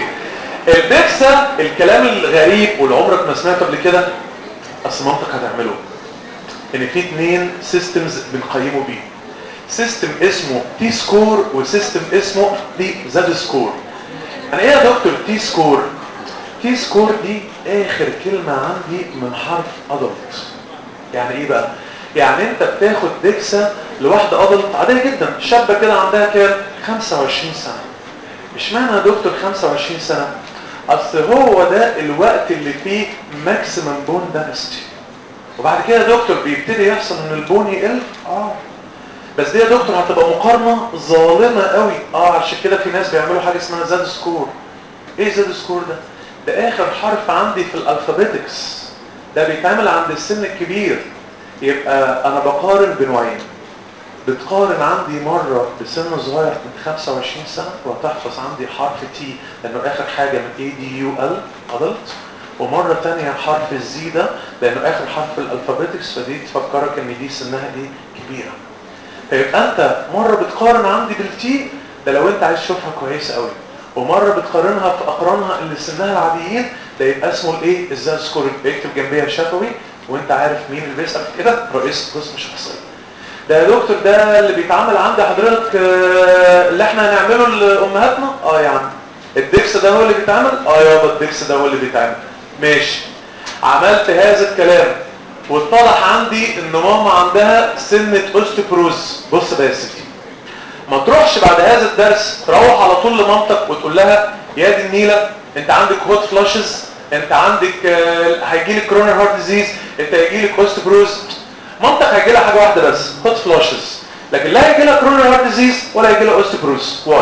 البيكسا الكلام الغريب واللي عمرك ما سمعته قبل كده اصل منطق هتعمله ان في اثنين سيستمز بنقيمه بيه سيستم اسمه تي سكور وسيستم اسمه دي زد سكور يعني ايه يا دكتور تي سكور تي سكور دي اخر كلمة عندي من حرف ادلت يعني ايه بقى يعني انت بتاخد دكسة لواحدة ادلت عادية جدا شابة كده عندها كام 25 سنة مش معنى يا دكتور 25 سنة اصل هو ده الوقت اللي فيه ماكسيمم بون دانستي وبعد كده يا دكتور بيبتدي يحصل ان البون يقل اه بس دي يا دكتور هتبقى مقارنة ظالمة قوي اه عشان كده في ناس بيعملوا حاجة اسمها زاد سكور ايه زاد سكور ده ده اخر حرف عندي في الالفابيتكس ده بيتعمل عند السن الكبير يبقى انا بقارن بنوعين بتقارن عندي مرة بسن صغير من 25 سنة وهتحفظ عندي حرف تي لانه اخر حاجة من اي دي يو ال adult ومرة تانية حرف الزي ده لانه اخر حرف في الالفابيتكس فدي تفكرك ان دي سنها ايه كبيرة فيبقى انت مرة بتقارن عندي بالتي ده لو انت عايز تشوفها كويس قوي ومرة بتقارنها في اقرانها اللي سنها العاديين ده يبقى اسمه الايه الزاد سكور بيكتب جنبيها شفوي وانت عارف مين اللي بيسأل كده رئيس قسم شخصية ده يا دكتور ده اللي بيتعمل عند حضرتك آه، اللي احنا هنعمله لامهاتنا اه يا عم الدكس ده هو اللي بيتعمل اه يابا الدكس ده هو اللي بيتعمل ماشي عملت هذا الكلام واتضح عندي ان ماما عندها سنة اوستيبروز بص بقى يا سيدي ما تروحش بعد هذا الدرس تروح على طول لمامتك وتقول لها يا دي النيلة انت عندك هوت فلاشز انت عندك آه، هيجيلك كرونر هارت ديزيز انت هيجيلك اوستيبروز مامتك هيجي لها حاجه واحده بس هوت فلاشز لكن لا هيجي لها كرونر هارت ديزيز ولا هيجي لها اوستيبروز واي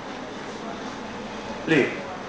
ليه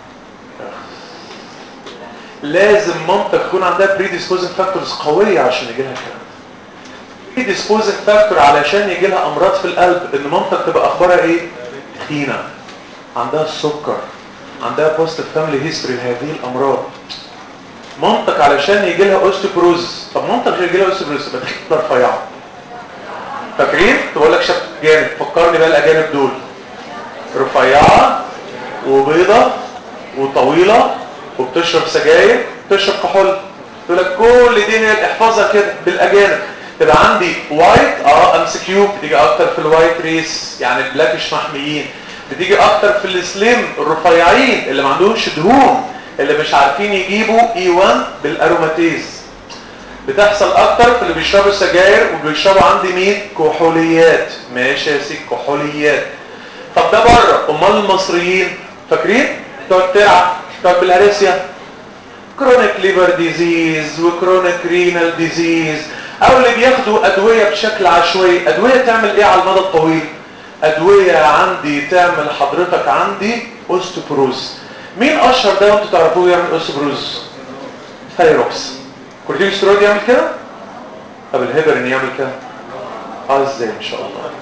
لازم مامتك يكون عندها بريديسبوزنج فاكتورز قويه عشان يجي لها الكلام بريديسبوزنج فاكتور علشان يجي لها امراض في القلب ان مامتك تبقى اخبارها ايه تخينه عندها السكر عندها بوست فاميلي هيستوري لهذه الامراض مامتك علشان يجي لها اوستيبروز طب مامتك مش هيجي لها اوستيبروز يبقى تخينه رفيعه فاكرين تقول لك شاب جانب فكرني بقى الاجانب دول رفيعه وبيضه وطويله وبتشرب سجاير بتشرب كحول تقول لك كل دي هي احفظها كده بالاجانب تبقى عندي وايت اه ام سي كيو بتيجي اكتر في الوايت ريس يعني البلاكش محميين بتيجي اكتر في السليم الرفيعين اللي ما عندهمش دهون اللي مش عارفين يجيبوا اي 1 بالاروماتيز بتحصل اكتر في اللي بيشربوا سجاير وبيشربوا عندي مين كحوليات ماشي يا سيدي كحوليات طب ده بره امال المصريين فاكرين تقعد ترعى تقعد بالهرسيا كرونيك ليفر ديزيز وكرونيك رينال ديزيز او اللي بياخدوا ادويه بشكل عشوائي ادويه تعمل ايه على المدى الطويل ادويه عندي تعمل حضرتك عندي اوستوبروز مين اشهر ده وانتوا تعرفوه يعمل اوستوبروز ثايروكس كورتيكوستيرويد يعمل كده طب الهيبرين يعمل كده اه ازاي ان شاء الله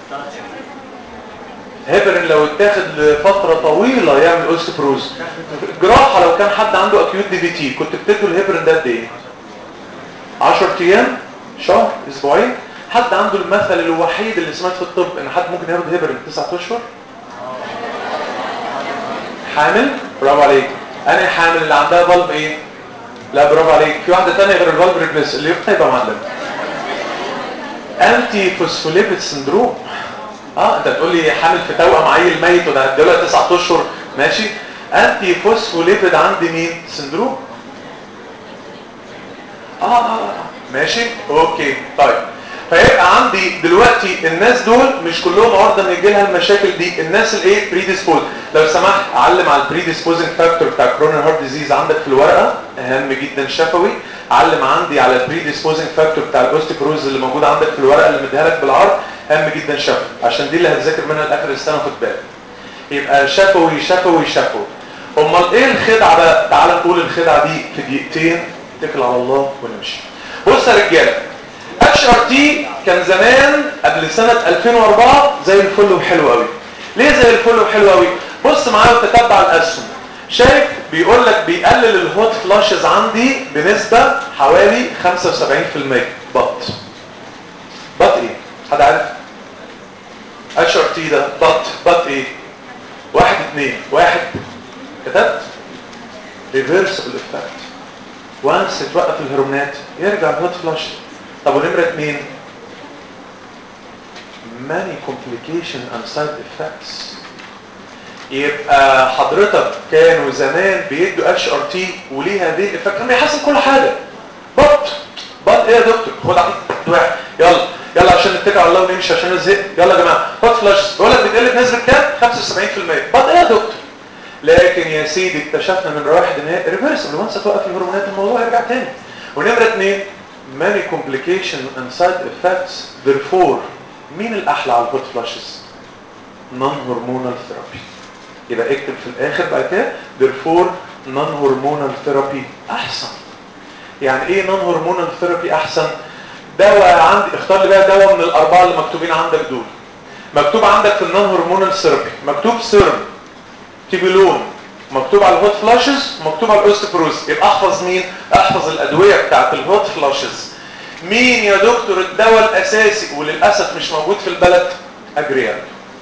هيبرين لو اتاخد لفتره طويله يعمل اوستوبروز جراحه لو كان حد عنده اكيوت دي في تي كنت بتدوا الهيبرين ده قد ايه 10 ايام شهر اسبوعين حد عنده المثل الوحيد اللي سمعت في الطب ان حد ممكن ياخد هيبرين 9 اشهر حامل برافو عليك انا حامل اللي عندها فالف ايه لا برافو عليك في واحده ثانيه غير الفالف ريبليس اللي يبقى يبقى معلم انتي فوسفوليبيد سندروم اه انت تقول لي حامل في توأم عيل ميت وده هديله 9 اشهر ماشي انتي فوسفوليبيد عندي مين سندروم آه, اه اه ماشي اوكي طيب فيبقى عندي دلوقتي الناس دول مش كلهم عرضه ان يجي لها المشاكل دي الناس الايه بريديسبوز لو سمحت علم على البريديسبوزنج فاكتور بتاع كورونا هارت ديزيز عندك في الورقه اهم جدا شفوي علم عندي على البريديسبوزنج فاكتور بتاع الاوستيبروز اللي موجود عندك في الورقه اللي مديها لك بالعرض اهم جدا شفوي عشان دي اللي هتذاكر منها لاخر السنه خد بالك يبقى شفوي شفوي شفوي امال ايه الخدعه بقى تعال نقول الخدعه دي في دقيقتين اتكل على الله ونمشي بص يا رجاله اتش ار تي كان زمان قبل سنة 2004 زي الفل وحلو قوي ليه زي الفل وحلو قوي بص معايا وتتبع الاسهم شايف بيقول لك بيقلل الهوت فلاشز عندي بنسبة حوالي 75% بط بط ايه حد عارف اتش ار تي ده بط بط ايه واحد اتنين واحد كتبت ريفيرسبل افكت وانس توقف الهرمونات يرجع الهوت فلاش طب ونمرة اتنين many complication and side effects يبقى حضرتك كانوا زمان بيدوا اتش ار تي وليه هذه الافكت كان بيحسن كل حاجه بط بط ايه يا دكتور خد عليك واحد يلا يلا عشان نتكل على الله ونمشي عشان نزهق يلا يا جماعه هوت فلاش بقول لك بتقل بنسبه كام 75% بط ايه يا دكتور لكن يا سيدي اكتشفنا من روايح دماغ ريفرسبل وانس توقف الهرمونات الموضوع يرجع تاني ونمره اثنين many complication and side effects therefore مين الاحلى على الهوت فلاشز non hormonal therapy يبقى اكتب في الاخر بعد كده therefore non hormonal therapy احسن يعني ايه non hormonal therapy احسن دواء عندي اختار لي بقى دواء من الاربعه اللي مكتوبين عندك دول مكتوب عندك في النون هرمونال ثيرابي مكتوب سيرم تيبيلون مكتوب على الهوت فلاشز مكتوب على الاوستيبروز يبقى احفظ مين احفظ الادويه بتاعت الهوت فلاشز مين يا دكتور الدواء الاساسي وللاسف مش موجود في البلد اجريال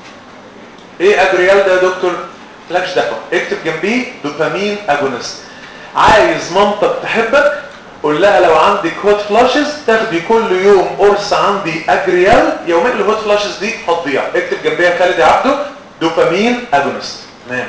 ايه اجريال ده يا دكتور مالكش دعوه اكتب جنبيه دوبامين اجونست عايز مامتك تحبك قول لها لو عندك هوت فلاشز تاخدي كل يوم قرص عندي اجريال يومين الهوت فلاشز دي هتضيع اكتب جنبيها خالد يا عبده دوبامين اجونست تمام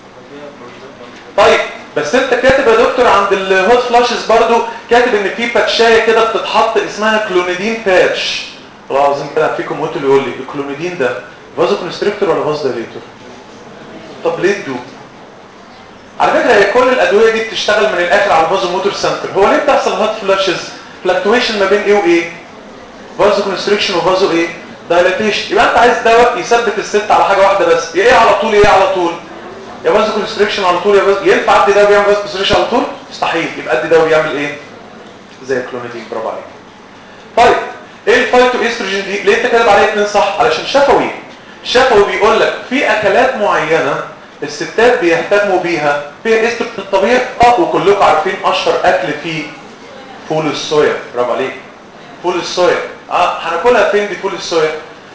طيب بس انت كاتب يا دكتور عند الهوت فلاشز برضو كاتب ان في باتشايه كده بتتحط اسمها كلونيدين باتش والله العظيم كده فيكم هوت اللي يقول لي الكلونيدين ده فازو كونستريكتور ولا فاز دايليتور طب ليه تدوب على فكره هي كل الادويه دي بتشتغل من الاخر على الفازو موتور سنتر هو ليه بتحصل هوت فلاشز فلكتويشن ما بين ايه وايه فازو كونستريكشن وفازو ايه دايليتيشن يبقى انت عايز دواء يثبت الست على حاجه واحده بس يا ايه على طول يا ايه على طول يا فازو كونستريكشن على طول يا فازو ينفع ادي دواء بيعمل فازو كونستريكشن على طول مستحيل يبقى ادي دواء بيعمل ايه زي الكلونيدين برافو عليك طيب ايه الفايتو استروجين دي ليه انت كاتب عليها اتنين صح علشان شفوي شفوي بيقول لك في اكلات معينه الستات بيهتموا بيها فيها استروجين الطبيعي اه وكلكم عارفين اشهر اكل فيه فول الصويا برافو عليك فول الصويا اه هناكلها فين دي فول الصويا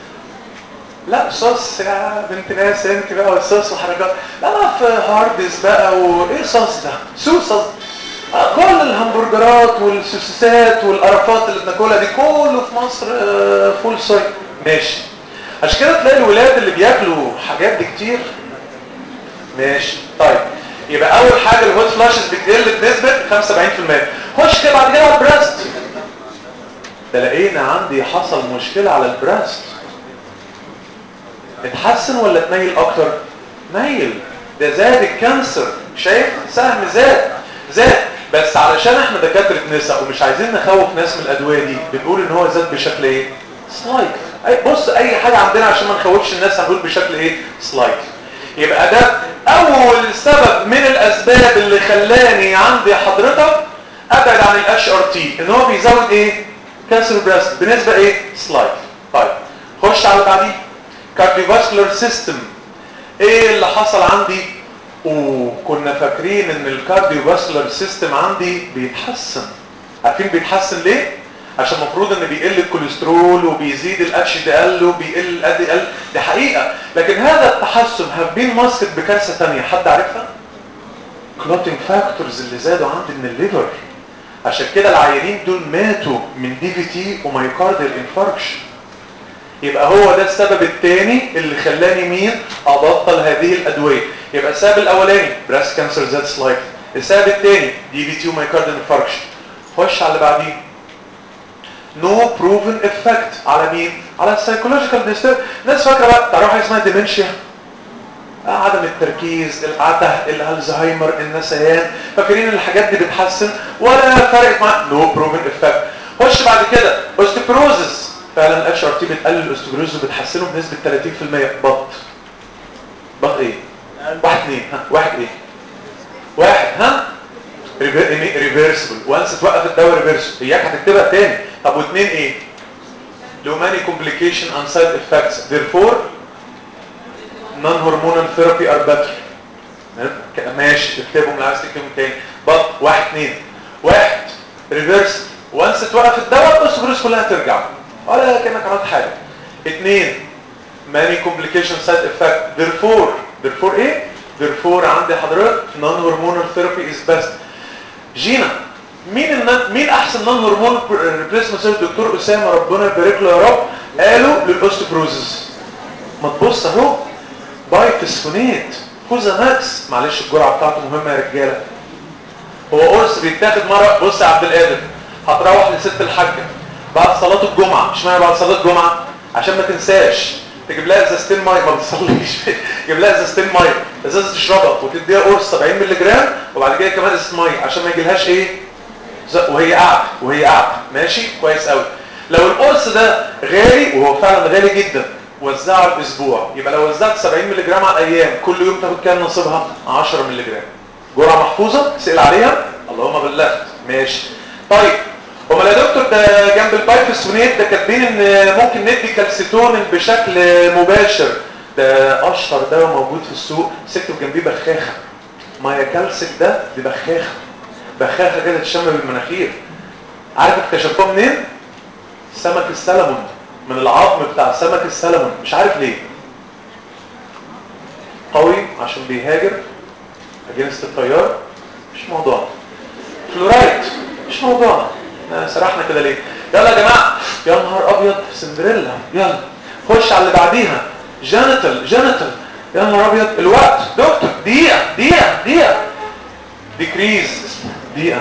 لا صوص يا بنت ناس انت بقى والصوص وحركات لا لا في هاردز بقى وايه صوص ده سوس آه كل الهمبرجرات والسوسيسات والقرفات اللي بناكلها دي كله في مصر آه فول صويا ماشي عشان كده تلاقي الولاد اللي بياكلوا حاجات دي كتير ماشي طيب يبقى اول حاجه الهوت فلاشز بتقل بنسبه 75% خش كده بعد كده على البراست ده لقينا عندي حصل مشكله على البراست اتحسن ولا تميل اكتر ميل ده زاد الكانسر شايف سهم زاد زاد بس علشان احنا دكاتره نساء ومش عايزين نخوف ناس من الادويه دي بنقول ان هو زاد بشكل ايه سلايت اي بص اي حاجه عندنا عشان ما نخوفش الناس هنقول بشكل ايه سلايت يبقى ده اول سبب من الاسباب اللي خلاني عندي حضرتك ابعد عن الاتش ار تي ان هو بيزود ايه كانسر بريست بنسبه ايه سلايت طيب خش على اللي بعديه كارديوفاسكولار سيستم ايه اللي حصل عندي وكنا فاكرين ان الكارديوفاسكولار سيستم عندي بيتحسن عارفين بيتحسن ليه عشان المفروض ان بيقل الكوليسترول وبيزيد الاتش دي ال وبيقل الادي ال دي حقيقه لكن هذا التحسن هاف بين ماسكت بكارثه ثانيه حد عارفها كلوتنج فاكتورز اللي زادوا عندي من الليفر عشان كده العيانين دول ماتوا من دي في تي ومايوكارديال انفاركشن يبقى هو ده السبب الثاني اللي خلاني مين ابطل هذه الادويه يبقى السبب الاولاني براست كانسر زاد سلايت السبب الثاني دي في تي ومايوكارديال انفاركشن خش على اللي بعديه نو بروفن افكت على مين على السايكولوجيكال ديسترب ناس فاكره بقى تعرفوا حاجه اسمها ديمنشيا عدم التركيز العته الالزهايمر النسيان فاكرين ان الحاجات دي بتحسن ولا فرق مع نو بروفن افكت خش بعد كده اوستيبروزس فعلا الاتش ار تي بتقلل الاوستيبروز وبتحسنه بنسبه 30% بط بط ايه واحد اثنين ها واحد ايه واحد ها ريفيرسبل وانس توقف الدواء ريفيرسبل اياك هتكتبها تاني طب واثنين ايه لو ماني كومبليكيشن ان سايد افكتس therefore non hormonal therapy are better ماشي اكتبهم اللي عايز تكتبهم تاني بط واحد اثنين واحد ريفيرس وانس توقف الدواء الاوستيبروز كلها ترجع ولا كانك عملت حاجه اثنين ماني كومبليكيشن سايد افكت therefore therefore ايه therefore عندي حضرتك non hormonal therapy is best جينا مين النا... مين احسن نون هرمون ريبليسمنت الدكتور اسامه ربنا يبارك له يا رب قالوا للاوستيبروزس ما تبص اهو بايفسفونيت كوزا ماكس معلش الجرعه بتاعته مهمه يا رجاله هو قرص بيتاخد مره بص يا عبد القادر هتروح لست الحاجه بعد صلاه الجمعه مش معنى بعد صلاه الجمعه عشان ما تنساش تجيب لها ازازتين ميه ما بتصليش تجيب لها ازازتين ميه ازازه تشربها وتديها قرص 70 مللي جرام وبعد كده كمان ازازه ميه عشان ما يجيلهاش ايه وهي قاعده وهي قاعده ماشي كويس قوي لو القرص ده غالي وهو فعلا غالي جدا وزعه الاسبوع يبقى لو وزعت 70 مللي جرام على الايام كل يوم تاخد كام نصيبها 10 مللي جرام جرعه محفوظه سئل عليها اللهم بلغت ماشي طيب امال يا دكتور ده جنب البايفسفونيت ده كاتبين ان ممكن ندي كالسيتونين بشكل مباشر ده اشهر دواء موجود في السوق سكتب جنبيه بخاخه مايا كالسيك ده دي بخاخه بخاخه كده تشم بالمناخير عارف اكتشفوها منين سمك السلمون من العظم بتاع سمك السلمون مش عارف ليه قوي عشان بيهاجر اجنست التيار مش موضوعنا فلورايد مش موضوعنا سرحنا كده ليه يلا يا جماعه يا نهار ابيض سندريلا يلا خش على اللي بعديها جانيتال جانيتال يا نهار ابيض الوقت دكتور دقيقه دقيقه دقيقه ديكريز دقيقه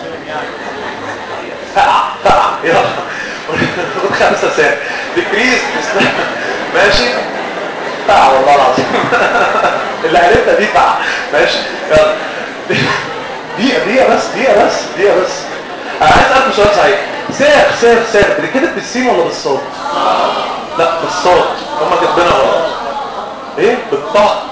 فقع فقع يلا خد خمسه ثانيه ديكريز ماشي فقع والله العظيم اللي عرفتها دي فقع ماشي يلا دقيقه دقيقه بس دقيقه بس دقيقه بس انا عايز اسالكم سؤال صحيح سير سير سير كده بالسين ولا بالصوت لا بالصوت هما كاتبينها غلط ايه بالطاء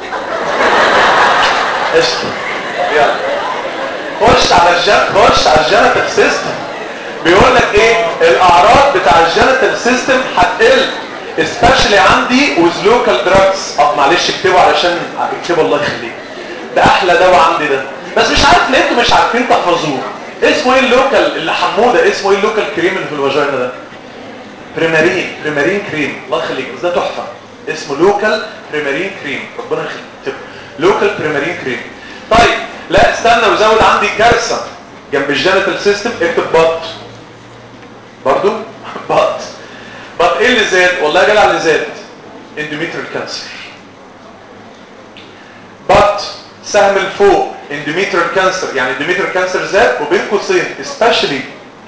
قشطه يلا خش على الجن خش على الجينيتال سيستم بيقول لك ايه الاعراض بتاع الجينيتال سيستم هتقل especially عندي with local drugs اه معلش اكتبوا علشان اكتبوا الله يخليك ده احلى دواء عندي ده بس مش عارف ليه انتوا مش عارفين تحفظوه اسمه ايه اللوكال اللي حموده اسمه ايه اللوكال كريم اللي في الفاجينا ده بريمارين بريمارين كريم الله يخليك بس ده تحفه اسمه لوكال بريمارين كريم ربنا يخليك لوكال بريمارين كريم طيب لا استنى وزود عندي كارثه جنب الجينيتال سيستم اكتب بط برضو بط بط ايه اللي زاد والله يا جدع اللي زاد اندوميتريال كانسر بط سهم الفوق اندوميتريال كانسر يعني اندوميتريال كانسر زاد وبين قوسين especially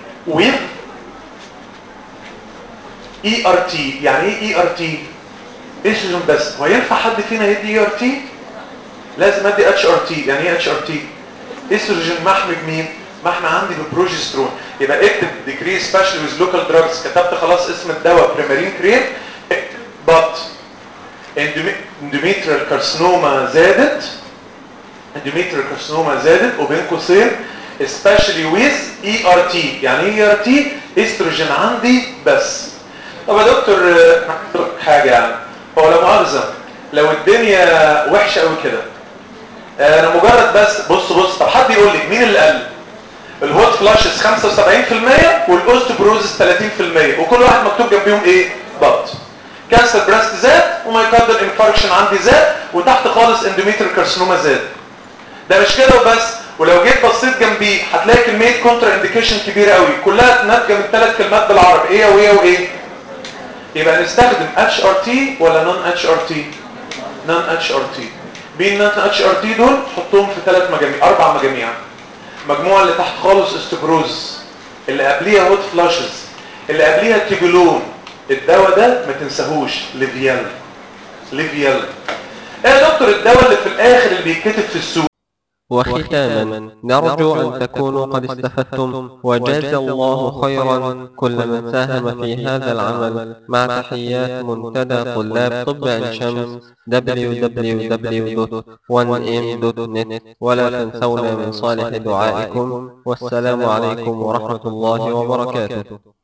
with ERT يعني ايه ERT استروجين بس هو ينفع حد فينا يدي اي ار تي لازم ادي اتش ار تي يعني ايه اتش ار تي استروجين محمي بمين محمي عندي ببروجسترون يبقى اكتب ديكري سبيشال ويز لوكال دراجز كتبت خلاص اسم الدواء بريمارين كريم اكتب بط اندوميتريال كارسينوما زادت اندوميتريال كارسينوما زادت وبين قوسين especially with ERT يعني ايه ERT استروجين عندي بس طب يا دكتور آه، حاجه يعني هو لا مؤاخذه لو الدنيا وحشه قوي كده آه، انا مجرد بس بص بص طب حد يقول لي مين اللي قال الهوت فلاشز 75% والاوستوبروزس 30% وكل واحد مكتوب جنبيهم ايه بط كانسر بريست زاد ومايكاردال انفاركشن عندي زاد وتحت خالص اندوميتريال كارسينوما زاد ده مش كده وبس ولو جيت بصيت جنبيه هتلاقي كميه كونترا انديكيشن كبيره قوي كلها ناتجه من ثلاث كلمات بالعربي ايه وايه وايه يبقى نستخدم اتش ار تي ولا نون اتش ار تي نون اتش ار تي مين نون اتش ار تي دول حطهم في ثلاث مجاميع اربع مجاميع المجموعه اللي تحت خالص استبروز اللي قبليها هوت فلاشز اللي قبليها تيجولون الدواء ده ما تنساهوش ليفيال ليفيال ايه يا دكتور الدواء اللي في الاخر اللي بيتكتب في السوق وختاما نرجو أن تكونوا قد استفدتم وجاز الله خيرا كل من ساهم في هذا العمل مع تحيات منتدى طلاب طب عين شمس www.1m.net ولا تنسونا من صالح دعائكم والسلام عليكم ورحمة الله وبركاته